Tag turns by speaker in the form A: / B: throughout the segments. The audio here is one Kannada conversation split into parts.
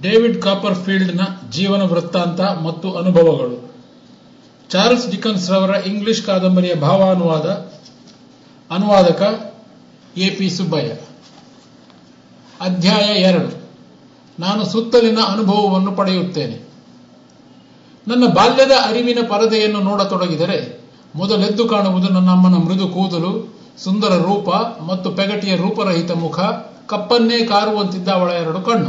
A: ಡೇವಿಡ್ ಕಾಪರ್ಫೀಲ್ಡ್ನ ಜೀವನ ವೃತ್ತಾಂತ ಮತ್ತು ಅನುಭವಗಳು ಚಾರ್ಲ್ಸ್ ಡಿಕನ್ಸ್ ರವರ ಇಂಗ್ಲಿಷ್ ಕಾದಂಬರಿಯ ಭಾವಾನುವಾದ ಅನುವಾದಕ ಎಪಿ ಸುಬ್ಬಯ್ಯ ಅಧ್ಯಾಯ ಎರಡು ನಾನು ಸುತ್ತಲಿನ ಅನುಭವವನ್ನು ಪಡೆಯುತ್ತೇನೆ ನನ್ನ ಬಾಲ್ಯದ ಅರಿವಿನ ಪರದೆಯನ್ನು ನೋಡತೊಡಗಿದರೆ ಮೊದಲೆದ್ದು ಕಾಣುವುದು ನನ್ನ ಅಮ್ಮನ ಮೃದು ಕೂದಲು ಸುಂದರ ರೂಪ ಮತ್ತು ಪೆಗಟಿಯ ರೂಪರಹಿತ ಮುಖ ಕಪ್ಪನ್ನೇ ಕಾರುವಂತಿದ್ದ ಅವಳ ಎರಡು ಕಣ್ಣು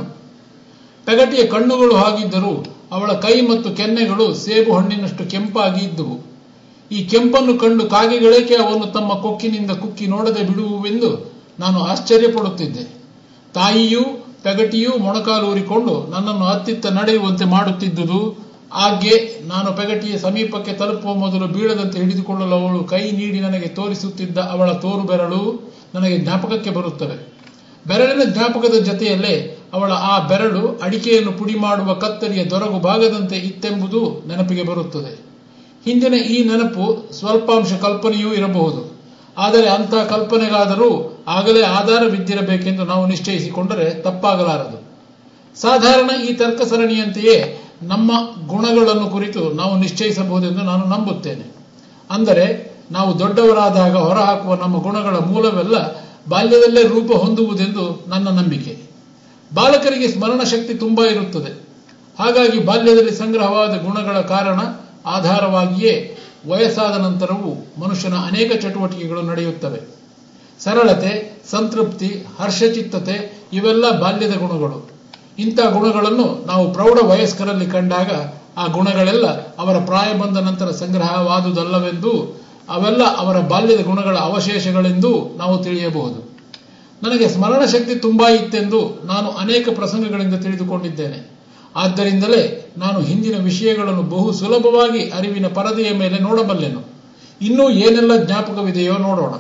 A: ಪೆಗಟಿಯ ಕಣ್ಣುಗಳು ಹಾಗಿದ್ದರೂ ಅವಳ ಕೈ ಮತ್ತು ಕೆನ್ನೆಗಳು ಸೇಬು ಹಣ್ಣಿನಷ್ಟು ಕೆಂಪಾಗಿ ಇದ್ದುವು ಈ ಕೆಂಪನ್ನು ಕಂಡು ಕಾಗೆಗಳೇಕೆ ಅವನ್ನು ತಮ್ಮ ಕೊಕ್ಕಿನಿಂದ ಕುಕ್ಕಿ ನೋಡದೆ ಬಿಡುವುವೆಂದು ನಾನು ಆಶ್ಚರ್ಯಪಡುತ್ತಿದ್ದೆ ತಾಯಿಯೂ ಪೆಗಟಿಯೂ ಮೊಣಕಾಲೂರಿಕೊಂಡು ನನ್ನನ್ನು ಅತ್ತಿತ್ತ ನಡೆಯುವಂತೆ ಮಾಡುತ್ತಿದ್ದುದು ಆಗ್ಗೆ ನಾನು ಪೆಗಟಿಯ ಸಮೀಪಕ್ಕೆ ತಲುಪುವ ಮೊದಲು ಬೀಳದಂತೆ ಹಿಡಿದುಕೊಳ್ಳಲು ಅವಳು ಕೈ ನೀಡಿ ನನಗೆ ತೋರಿಸುತ್ತಿದ್ದ ಅವಳ ತೋರು ಬೆರಳು ನನಗೆ ಜ್ಞಾಪಕಕ್ಕೆ ಬರುತ್ತವೆ ಬೆರಳಿನ ಜ್ಞಾಪಕದ ಜೊತೆಯಲ್ಲೇ ಅವಳ ಆ ಬೆರಳು ಅಡಿಕೆಯನ್ನು ಪುಡಿ ಮಾಡುವ ಕತ್ತರಿಯ ದೊರಗು ಭಾಗದಂತೆ ಇತ್ತೆಂಬುದು ನೆನಪಿಗೆ ಬರುತ್ತದೆ ಹಿಂದಿನ ಈ ನೆನಪು ಸ್ವಲ್ಪಾಂಶ ಕಲ್ಪನೆಯೂ ಇರಬಹುದು ಆದರೆ ಅಂತಹ ಕಲ್ಪನೆಗಾದರೂ ಆಗಲೇ ಆಧಾರವಿದ್ದಿರಬೇಕೆಂದು ನಾವು ನಿಶ್ಚಯಿಸಿಕೊಂಡರೆ ತಪ್ಪಾಗಲಾರದು ಸಾಧಾರಣ ಈ ತರ್ಕ ಸರಣಿಯಂತೆಯೇ ನಮ್ಮ ಗುಣಗಳನ್ನು ಕುರಿತು ನಾವು ನಿಶ್ಚಯಿಸಬಹುದೆಂದು ನಾನು ನಂಬುತ್ತೇನೆ ಅಂದರೆ ನಾವು ದೊಡ್ಡವರಾದಾಗ ಹೊರಹಾಕುವ ನಮ್ಮ ಗುಣಗಳ ಮೂಲವೆಲ್ಲ ಬಾಲ್ಯದಲ್ಲೇ ರೂಪ ಹೊಂದುವುದೆಂದು ನನ್ನ ನಂಬಿಕೆ ಬಾಲಕರಿಗೆ ಸ್ಮರಣ ಶಕ್ತಿ ತುಂಬಾ ಇರುತ್ತದೆ ಹಾಗಾಗಿ ಬಾಲ್ಯದಲ್ಲಿ ಸಂಗ್ರಹವಾದ ಗುಣಗಳ ಕಾರಣ ಆಧಾರವಾಗಿಯೇ ವಯಸ್ಸಾದ ನಂತರವೂ ಮನುಷ್ಯನ ಅನೇಕ ಚಟುವಟಿಕೆಗಳು ನಡೆಯುತ್ತವೆ ಸರಳತೆ ಸಂತೃಪ್ತಿ ಹರ್ಷಚಿತ್ತತೆ ಇವೆಲ್ಲ ಬಾಲ್ಯದ ಗುಣಗಳು ಇಂಥ ಗುಣಗಳನ್ನು ನಾವು ಪ್ರೌಢ ವಯಸ್ಕರಲ್ಲಿ ಕಂಡಾಗ ಆ ಗುಣಗಳೆಲ್ಲ ಅವರ ಪ್ರಾಯ ಬಂದ ನಂತರ ಸಂಗ್ರಹವಾದುದಲ್ಲವೆಂದು ಅವೆಲ್ಲ ಅವರ ಬಾಲ್ಯದ ಗುಣಗಳ ಅವಶೇಷಗಳೆಂದು ನಾವು ತಿಳಿಯಬಹುದು ನನಗೆ ಸ್ಮರಣ ಶಕ್ತಿ ತುಂಬಾ ಇತ್ತೆಂದು ನಾನು ಅನೇಕ ಪ್ರಸಂಗಗಳಿಂದ ತಿಳಿದುಕೊಂಡಿದ್ದೇನೆ ಆದ್ದರಿಂದಲೇ ನಾನು ಹಿಂದಿನ ವಿಷಯಗಳನ್ನು ಬಹು ಸುಲಭವಾಗಿ ಅರಿವಿನ ಪರದೆಯ ಮೇಲೆ ನೋಡಬಲ್ಲೆನು ಇನ್ನೂ ಏನೆಲ್ಲ ಜ್ಞಾಪಕವಿದೆಯೋ ನೋಡೋಣ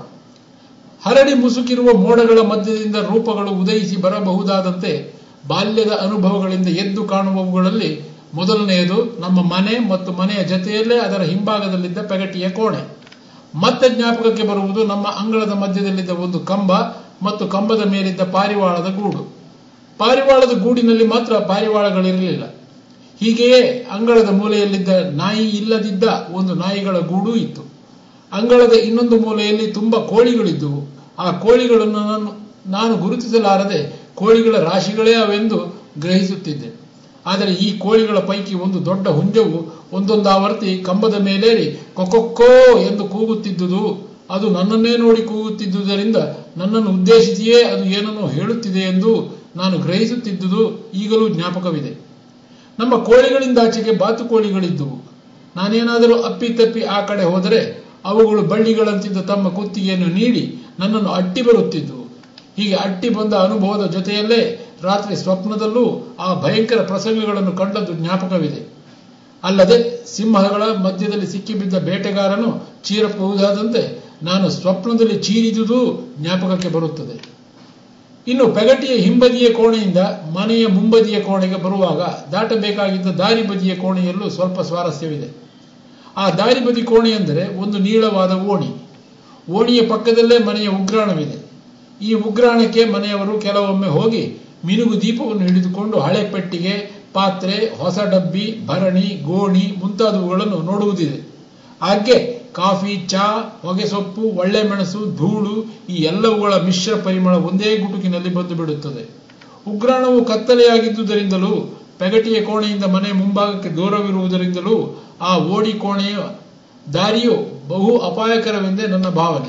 A: ಹರಡಿ ಮುಸುಕಿರುವ ಮೋಡಗಳ ಮಧ್ಯದಿಂದ ರೂಪಗಳು ಉದಯಿಸಿ ಬರಬಹುದಾದಂತೆ ಬಾಲ್ಯದ ಅನುಭವಗಳಿಂದ ಎದ್ದು ಕಾಣುವವುಗಳಲ್ಲಿ ಮೊದಲನೆಯದು ನಮ್ಮ ಮನೆ ಮತ್ತು ಮನೆಯ ಜೊತೆಯಲ್ಲೇ ಅದರ ಹಿಂಭಾಗದಲ್ಲಿದ್ದ ಪೆಗಟಿಯ ಕೋಣೆ ಮತ್ತೆ ಜ್ಞಾಪಕಕ್ಕೆ ಬರುವುದು ನಮ್ಮ ಅಂಗಳದ ಮಧ್ಯದಲ್ಲಿದ್ದ ಒಂದು ಕಂಬ ಮತ್ತು ಕಂಬದ ಮೇಲಿದ್ದ ಪಾರಿವಾಳದ ಗೂಡು ಪಾರಿವಾಳದ ಗೂಡಿನಲ್ಲಿ ಮಾತ್ರ ಪಾರಿವಾಳಗಳಿರಲಿಲ್ಲ ಹೀಗೆಯೇ ಅಂಗಳದ ಮೂಲೆಯಲ್ಲಿದ್ದ ನಾಯಿ ಇಲ್ಲದಿದ್ದ ಒಂದು ನಾಯಿಗಳ ಗೂಡು ಇತ್ತು ಅಂಗಳದ ಇನ್ನೊಂದು ಮೂಲೆಯಲ್ಲಿ ತುಂಬಾ ಕೋಳಿಗಳಿದ್ದುವು ಆ ಕೋಳಿಗಳನ್ನು ನಾನು ನಾನು ಗುರುತಿಸಲಾರದೆ ಕೋಳಿಗಳ ರಾಶಿಗಳೇ ಅವೆಂದು ಗ್ರಹಿಸುತ್ತಿದ್ದೆ ಆದರೆ ಈ ಕೋಳಿಗಳ ಪೈಕಿ ಒಂದು ದೊಡ್ಡ ಹುಂಜವು ಒಂದೊಂದಾವರ್ತಿ ಕಂಬದ ಮೇಲೇರಿ ಕೊಕೊಕ್ಕೋ ಎಂದು ಕೂಗುತ್ತಿದ್ದುದು ಅದು ನನ್ನನ್ನೇ ನೋಡಿ ಕೂಗುತ್ತಿದ್ದುದರಿಂದ ನನ್ನನ್ನು ಉದ್ದೇಶಿಸಿಯೇ ಅದು ಏನನ್ನೋ ಹೇಳುತ್ತಿದೆ ಎಂದು ನಾನು ಗ್ರಹಿಸುತ್ತಿದ್ದುದು ಈಗಲೂ ಜ್ಞಾಪಕವಿದೆ ನಮ್ಮ ಕೋಳಿಗಳಿಂದಾಚೆಗೆ ಬಾತುಕೋಳಿಗಳಿದ್ದುವು ನಾನೇನಾದರೂ ಅಪ್ಪಿತಪ್ಪಿ ಆ ಕಡೆ ಹೋದರೆ ಅವುಗಳು ಬಳ್ಳಿಗಳಂತಿದ್ದ ತಮ್ಮ ಕುತ್ತಿಗೆಯನ್ನು ನೀಡಿ ನನ್ನನ್ನು ಅಟ್ಟಿ ಬರುತ್ತಿದ್ದುವು ಹೀಗೆ ಅಟ್ಟಿ ಬಂದ ಅನುಭವದ ಜೊತೆಯಲ್ಲೇ ರಾತ್ರಿ ಸ್ವಪ್ನದಲ್ಲೂ ಆ ಭಯಂಕರ ಪ್ರಸಂಗಗಳನ್ನು ಕಂಡದ್ದು ಜ್ಞಾಪಕವಿದೆ ಅಲ್ಲದೆ ಸಿಂಹಗಳ ಮಧ್ಯದಲ್ಲಿ ಸಿಕ್ಕಿಬಿದ್ದ ಬೇಟೆಗಾರನು ಚೀರಬಹುದಾದಂತೆ ನಾನು ಸ್ವಪ್ನದಲ್ಲಿ ಚೀರಿದುದು ಜ್ಞಾಪಕಕ್ಕೆ ಬರುತ್ತದೆ ಇನ್ನು ಪೆಗಟಿಯ ಹಿಂಬದಿಯ ಕೋಣೆಯಿಂದ ಮನೆಯ ಮುಂಬದಿಯ ಕೋಣೆಗೆ ಬರುವಾಗ ದಾಟಬೇಕಾಗಿದ್ದ ದಾರಿ ಬದಿಯ ಕೋಣೆಯಲ್ಲೂ ಸ್ವಲ್ಪ ಸ್ವಾರಸ್ಯವಿದೆ ಆ ದಾರಿ ಬದಿ ಕೋಣೆ ಎಂದರೆ ಒಂದು ನೀಳವಾದ ಓಣಿ ಓಣಿಯ ಪಕ್ಕದಲ್ಲೇ ಮನೆಯ ಉಗ್ರಾಣವಿದೆ ಈ ಉಗ್ರಾಣಕ್ಕೆ ಮನೆಯವರು ಕೆಲವೊಮ್ಮೆ ಹೋಗಿ ಮಿನುಗು ದೀಪವನ್ನು ಹಿಡಿದುಕೊಂಡು ಹಳೆ ಪೆಟ್ಟಿಗೆ ಪಾತ್ರೆ ಹೊಸ ಡಬ್ಬಿ ಭರಣಿ ಗೋಣಿ ಮುಂತಾದವುಗಳನ್ನು ನೋಡುವುದಿದೆ ಹಾಗೆ ಕಾಫಿ ಚಾ ಹೊಗೆಸೊಪ್ಪು ಒಳ್ಳೆ ಮೆಣಸು ಧೂಳು ಈ ಎಲ್ಲವುಗಳ ಮಿಶ್ರ ಪರಿಮಳ ಒಂದೇ ಗುಟುಕಿನಲ್ಲಿ ಬಂದು ಬಿಡುತ್ತದೆ ಉಗ್ರಾಣವು ಕತ್ತಲೆಯಾಗಿದ್ದುದರಿಂದಲೂ ಪೆಗಟಿಯ ಕೋಣೆಯಿಂದ ಮನೆ ಮುಂಭಾಗಕ್ಕೆ ದೂರವಿರುವುದರಿಂದಲೂ ಆ ಓಡಿ ಕೋಣೆಯ ದಾರಿಯು ಬಹು ಅಪಾಯಕರವೆಂದೇ ನನ್ನ ಭಾವನೆ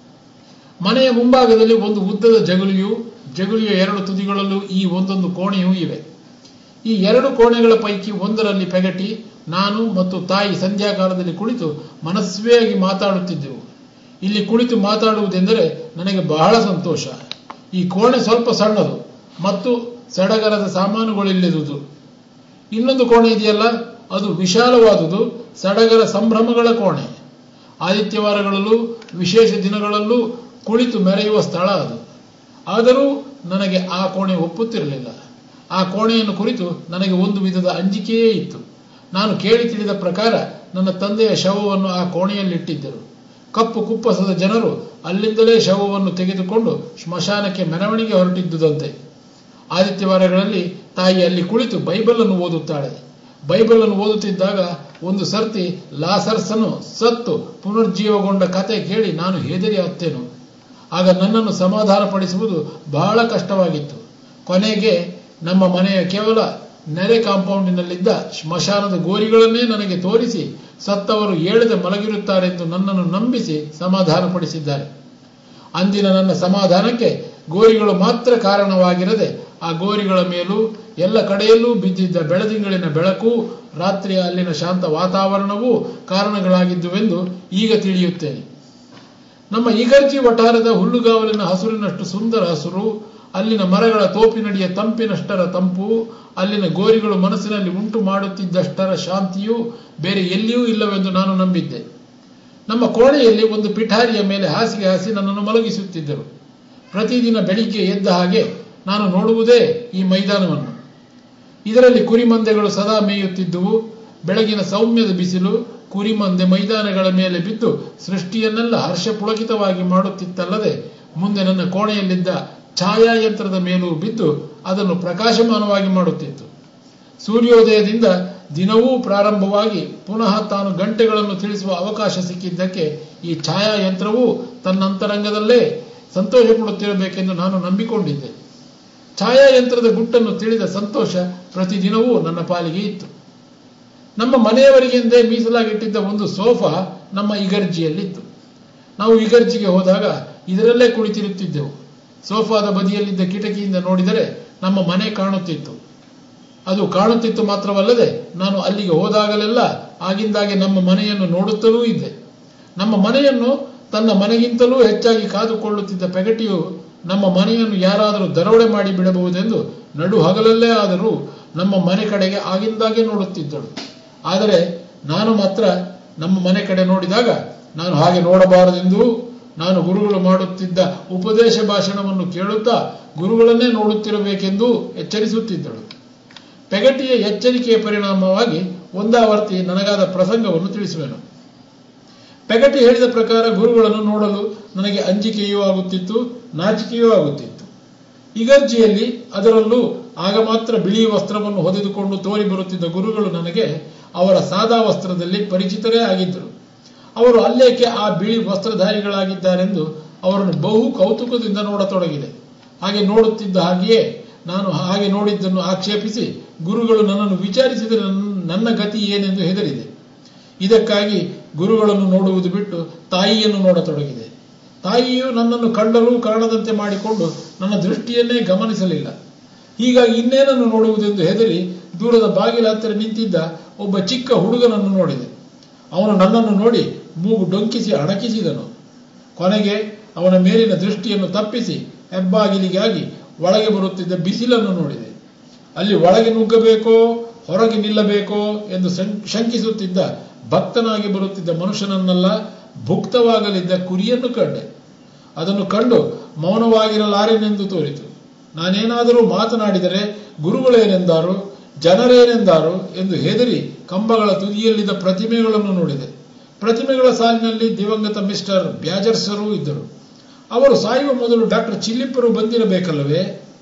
A: ಮನೆಯ ಮುಂಭಾಗದಲ್ಲಿ ಒಂದು ಉದ್ದದ ಜಗುಲಿಯು ಜಗುಲಿಯ ಎರಡು ತುದಿಗಳಲ್ಲೂ ಈ ಒಂದೊಂದು ಕೋಣೆಯೂ ಇವೆ ಈ ಎರಡು ಕೋಣೆಗಳ ಪೈಕಿ ಒಂದರಲ್ಲಿ ಪೆಗಟಿ ನಾನು ಮತ್ತು ತಾಯಿ ಸಂಧ್ಯಾಕಾಲದಲ್ಲಿ ಕುಳಿತು ಮನಸ್ವಿಯಾಗಿ ಮಾತಾಡುತ್ತಿದ್ದೆವು ಇಲ್ಲಿ ಕುಳಿತು ಮಾತಾಡುವುದೆಂದರೆ ನನಗೆ ಬಹಳ ಸಂತೋಷ ಈ ಕೋಣೆ ಸ್ವಲ್ಪ ಸಣ್ಣದು ಮತ್ತು ಸಡಗರದ ಸಾಮಾನುಗಳಿಲ್ಲದುದು ಇನ್ನೊಂದು ಕೋಣೆ ಇದೆಯಲ್ಲ ಅದು ವಿಶಾಲವಾದುದು ಸಡಗರ ಸಂಭ್ರಮಗಳ ಕೋಣೆ ಆದಿತ್ಯವಾರಗಳಲ್ಲೂ ವಿಶೇಷ ದಿನಗಳಲ್ಲೂ ಕುಳಿತು ಮೆರೆಯುವ ಸ್ಥಳ ಅದು ಆದರೂ ನನಗೆ ಆ ಕೋಣೆ ಒಪ್ಪುತ್ತಿರಲಿಲ್ಲ ಆ ಕೋಣೆಯನ್ನು ಕುರಿತು ನನಗೆ ಒಂದು ವಿಧದ ಅಂಜಿಕೆಯೇ ಇತ್ತು ನಾನು ಕೇಳಿ ತಿಳಿದ ಪ್ರಕಾರ ನನ್ನ ತಂದೆಯ ಶವವನ್ನು ಆ ಕೋಣೆಯಲ್ಲಿಟ್ಟಿದ್ದರು ಕಪ್ಪು ಕುಪ್ಪಸದ ಜನರು ಅಲ್ಲಿಂದಲೇ ಶವವನ್ನು ತೆಗೆದುಕೊಂಡು ಸ್ಮಶಾನಕ್ಕೆ ಮೆರವಣಿಗೆ ಹೊರಟಿದ್ದುದಂತೆ ಆದಿತ್ಯವಾರಗಳಲ್ಲಿ ತಾಯಿ ಅಲ್ಲಿ ಕುಳಿತು ಬೈಬಲನ್ನು ಓದುತ್ತಾಳೆ ಬೈಬಲನ್ನು ಓದುತ್ತಿದ್ದಾಗ ಒಂದು ಸರ್ತಿ ಲಾಸರ್ಸನು ಸತ್ತು ಪುನರ್ಜೀವಗೊಂಡ ಕತೆ ಕೇಳಿ ನಾನು ಹೆದರಿ ಹತ್ತೇನು ಆಗ ನನ್ನನ್ನು ಸಮಾಧಾನಪಡಿಸುವುದು ಬಹಳ ಕಷ್ಟವಾಗಿತ್ತು ಕೊನೆಗೆ ನಮ್ಮ ಮನೆಯ ಕೇವಲ ನೆರೆ ಕಾಂಪೌಂಡಿನಲ್ಲಿದ್ದ ಸ್ಮಶಾನದ ಗೋರಿಗಳನ್ನೇ ನನಗೆ ತೋರಿಸಿ ಸತ್ತವರು ಏಳದೆ ಮಲಗಿರುತ್ತಾರೆಂದು ನನ್ನನ್ನು ನಂಬಿಸಿ ಸಮಾಧಾನಪಡಿಸಿದ್ದಾರೆ ಅಂದಿನ ನನ್ನ ಸಮಾಧಾನಕ್ಕೆ ಗೋರಿಗಳು ಮಾತ್ರ ಕಾರಣವಾಗಿರದೆ ಆ ಗೋರಿಗಳ ಮೇಲೂ ಎಲ್ಲ ಕಡೆಯಲ್ಲೂ ಬಿದ್ದಿದ್ದ ಬೆಳದಿಂಗಳಿನ ಬೆಳಕು ರಾತ್ರಿಯ ಅಲ್ಲಿನ ಶಾಂತ ವಾತಾವರಣವೂ ಕಾರಣಗಳಾಗಿದ್ದುವೆಂದು ಈಗ ತಿಳಿಯುತ್ತೇನೆ ನಮ್ಮ ಇಗರ್ಜಿ ವಠಾರದ ಹುಲ್ಲುಗಾವಲಿನ ಹಸುರಿನಷ್ಟು ಸುಂದರ ಹಸುರು ಅಲ್ಲಿನ ಮರಗಳ ತೋಪಿನಡಿಯ ತಂಪಿನಷ್ಟರ ತಂಪು ಅಲ್ಲಿನ ಗೋರಿಗಳು ಮನಸ್ಸಿನಲ್ಲಿ ಉಂಟು ಮಾಡುತ್ತಿದ್ದಷ್ಟರ ಶಾಂತಿಯೂ ಬೇರೆ ಎಲ್ಲಿಯೂ ಇಲ್ಲವೆಂದು ನಾನು ನಂಬಿದ್ದೆ ನಮ್ಮ ಕೋಣೆಯಲ್ಲಿ ಒಂದು ಪಿಠಾರಿಯ ಮೇಲೆ ಹಾಸಿಗೆ ಹಾಸಿ ನನ್ನನ್ನು ಮಲಗಿಸುತ್ತಿದ್ದರು ಪ್ರತಿದಿನ ಬೆಳಿಗ್ಗೆ ಎದ್ದ ಹಾಗೆ ನಾನು ನೋಡುವುದೇ ಈ ಮೈದಾನವನ್ನು ಇದರಲ್ಲಿ ಕುರಿಮಂದೆಗಳು ಸದಾ ಮೇಯುತ್ತಿದ್ದುವು ಬೆಳಗಿನ ಸೌಮ್ಯದ ಬಿಸಿಲು ಕುರಿಮಂದೆ ಮೈದಾನಗಳ ಮೇಲೆ ಬಿದ್ದು ಸೃಷ್ಟಿಯನ್ನೆಲ್ಲ ಹರ್ಷಪುಳಕಿತವಾಗಿ ಮಾಡುತ್ತಿತ್ತಲ್ಲದೆ ಮುಂದೆ ನನ್ನ ಕೋಣೆಯಲ್ಲಿದ್ದ ಛಾಯಾಯಂತ್ರದ ಮೇಲೂ ಬಿದ್ದು ಅದನ್ನು ಪ್ರಕಾಶಮಾನವಾಗಿ ಮಾಡುತ್ತಿತ್ತು ಸೂರ್ಯೋದಯದಿಂದ ದಿನವೂ ಪ್ರಾರಂಭವಾಗಿ ಪುನಃ ತಾನು ಗಂಟೆಗಳನ್ನು ತಿಳಿಸುವ ಅವಕಾಶ ಸಿಕ್ಕಿದ್ದಕ್ಕೆ ಈ ಛಾಯಾಯಂತ್ರವೂ ತನ್ನಂತರಂಗದಲ್ಲೇ ಸಂತೋಷ ಪಡುತ್ತಿರಬೇಕೆಂದು ನಾನು ನಂಬಿಕೊಂಡಿದ್ದೆ ಛಾಯಾಯಂತ್ರದ ಗುಟ್ಟನ್ನು ತಿಳಿದ ಸಂತೋಷ ಪ್ರತಿದಿನವೂ ನನ್ನ ಪಾಲಿಗೆ ಇತ್ತು ನಮ್ಮ ಮನೆಯವರಿಗೆಂದೇ ಮೀಸಲಾಗಿಟ್ಟಿದ್ದ ಒಂದು ಸೋಫಾ ನಮ್ಮ ಇಗರ್ಜಿಯಲ್ಲಿತ್ತು ನಾವು ಇಗರ್ಜಿಗೆ ಹೋದಾಗ ಇದರಲ್ಲೇ ಕುಳಿತಿರುತ್ತಿದ್ದೆವು ಸೋಫಾದ ಬದಿಯಲ್ಲಿದ್ದ ಕಿಟಕಿಯಿಂದ ನೋಡಿದರೆ ನಮ್ಮ ಮನೆ ಕಾಣುತ್ತಿತ್ತು ಅದು ಕಾಣುತ್ತಿತ್ತು ಮಾತ್ರವಲ್ಲದೆ ನಾನು ಅಲ್ಲಿಗೆ ಹೋದಾಗಲೆಲ್ಲ ಆಗಿಂದಾಗೆ ನಮ್ಮ ಮನೆಯನ್ನು ನೋಡುತ್ತಲೂ ಇದ್ದೆ ನಮ್ಮ ಮನೆಯನ್ನು ತನ್ನ ಮನೆಗಿಂತಲೂ ಹೆಚ್ಚಾಗಿ ಕಾದುಕೊಳ್ಳುತ್ತಿದ್ದ ಪೆಗಟಿಯು ನಮ್ಮ ಮನೆಯನ್ನು ಯಾರಾದರೂ ದರೋಡೆ ಮಾಡಿ ಬಿಡಬಹುದೆಂದು ನಡು ಹಗಲಲ್ಲೇ ಆದರೂ ನಮ್ಮ ಮನೆ ಕಡೆಗೆ ಆಗಿಂದಾಗೆ ನೋಡುತ್ತಿದ್ದಳು ಆದರೆ ನಾನು ಮಾತ್ರ ನಮ್ಮ ಮನೆ ಕಡೆ ನೋಡಿದಾಗ ನಾನು ಹಾಗೆ ನೋಡಬಾರದೆಂದು ನಾನು ಗುರುಗಳು ಮಾಡುತ್ತಿದ್ದ ಉಪದೇಶ ಭಾಷಣವನ್ನು ಕೇಳುತ್ತಾ ಗುರುಗಳನ್ನೇ ನೋಡುತ್ತಿರಬೇಕೆಂದು ಎಚ್ಚರಿಸುತ್ತಿದ್ದಳು ಪೆಗಟಿಯ ಎಚ್ಚರಿಕೆಯ ಪರಿಣಾಮವಾಗಿ ಒಂದಾವರ್ತಿ ನನಗಾದ ಪ್ರಸಂಗವನ್ನು ತಿಳಿಸುವೆನು ಪೆಗಟಿ ಹೇಳಿದ ಪ್ರಕಾರ ಗುರುಗಳನ್ನು ನೋಡಲು ನನಗೆ ಅಂಜಿಕೆಯೂ ಆಗುತ್ತಿತ್ತು ನಾಚಿಕೆಯೂ ಆಗುತ್ತಿತ್ತು ಇಗರ್ಜಿಯಲ್ಲಿ ಅದರಲ್ಲೂ ಆಗ ಮಾತ್ರ ಬಿಳಿ ವಸ್ತ್ರವನ್ನು ಹೊದೆದುಕೊಂಡು ತೋರಿ ಬರುತ್ತಿದ್ದ ಗುರುಗಳು ನನಗೆ ಅವರ ಸಾದಾ ವಸ್ತ್ರದಲ್ಲಿ ಪರಿಚಿತರೇ ಆಗಿದ್ದರು ಅವರು ಅಲ್ಲೇಕೆ ಆ ಬಿಳಿ ವಸ್ತ್ರಧಾರಿಗಳಾಗಿದ್ದಾರೆಂದು ಅವರನ್ನು ಬಹು ಕೌತುಕದಿಂದ ನೋಡತೊಡಗಿದೆ ಹಾಗೆ ನೋಡುತ್ತಿದ್ದ ಹಾಗೆಯೇ ನಾನು ಹಾಗೆ ನೋಡಿದ್ದನ್ನು ಆಕ್ಷೇಪಿಸಿ ಗುರುಗಳು ನನ್ನನ್ನು ವಿಚಾರಿಸಿದರೆ ನನ್ನ- ನನ್ನ ಗತಿ ಏನೆಂದು ಹೆದರಿದೆ ಇದಕ್ಕಾಗಿ ಗುರುಗಳನ್ನು ನೋಡುವುದು ಬಿಟ್ಟು ತಾಯಿಯನ್ನು ನೋಡತೊಡಗಿದೆ ತಾಯಿಯು ನನ್ನನ್ನು ಕಂಡರೂ ಕಾಣದಂತೆ ಮಾಡಿಕೊಂಡು ನನ್ನ ದೃಷ್ಟಿಯನ್ನೇ ಗಮನಿಸಲಿಲ್ಲ ಹೀಗಾಗಿ ಇನ್ನೇನನ್ನು ನೋಡುವುದೆಂದು ಹೆದರಿ ದೂರದ ಬಾಗಿಲ ಹತ್ತಿರ ನಿಂತಿದ್ದ ಒಬ್ಬ ಚಿಕ್ಕ ಹುಡುಗನನ್ನು ನೋಡಿದೆ ಅವನು ನನ್ನನ್ನು ನೋಡಿ ಮೂಗು ಡೊಂಕಿಸಿ ಅಣಕಿಸಿದನು ಕೊನೆಗೆ ಅವನ ಮೇಲಿನ ದೃಷ್ಟಿಯನ್ನು ತಪ್ಪಿಸಿ ಹೆಬ್ಬಾಗಿಲಿಗಾಗಿ ಒಳಗೆ ಬರುತ್ತಿದ್ದ ಬಿಸಿಲನ್ನು ನೋಡಿದೆ ಅಲ್ಲಿ ಒಳಗೆ ನುಗ್ಗಬೇಕೋ ಹೊರಗೆ ನಿಲ್ಲಬೇಕೋ ಎಂದು ಶಂ- ಶಂಕಿಸುತ್ತಿದ್ದ ಭಕ್ತನಾಗಿ ಬರುತ್ತಿದ್ದ ಮನುಷ್ಯನನ್ನೆಲ್ಲ ಭುಕ್ತವಾಗಲಿದ್ದ ಕುರಿಯನ್ನು ಕಂಡೆ ಅದನ್ನು ಕಂಡು ಮೌನವಾಗಿರಲಾರೆನೆಂದು ತೋರಿತು ನಾನೇನಾದರೂ ಮಾತನಾಡಿದರೆ ಗುರುಗಳೇನೆಂದಾರು ಜನರೇನೆಂದಾರು ಎಂದು ಹೆದರಿ ಕಂಬಗಳ ತುದಿಯಲ್ಲಿದ್ದ ಪ್ರತಿಮೆಗಳನ್ನು ನೋಡಿದೆ ಪ್ರತಿಮೆಗಳ ಸಾಲಿನಲ್ಲಿ ದಿವಂಗತ ಮಿಸ್ಟರ್ ಬ್ಯಾಜರ್ಸರೂ ಇದ್ದರು ಅವರು ಸಾಯುವ ಮೊದಲು ಡಾಕ್ಟರ್ ಚಿಲ್ಲಿಪ್ಪರು ಬಂದಿರಬೇಕಲ್ಲವೇ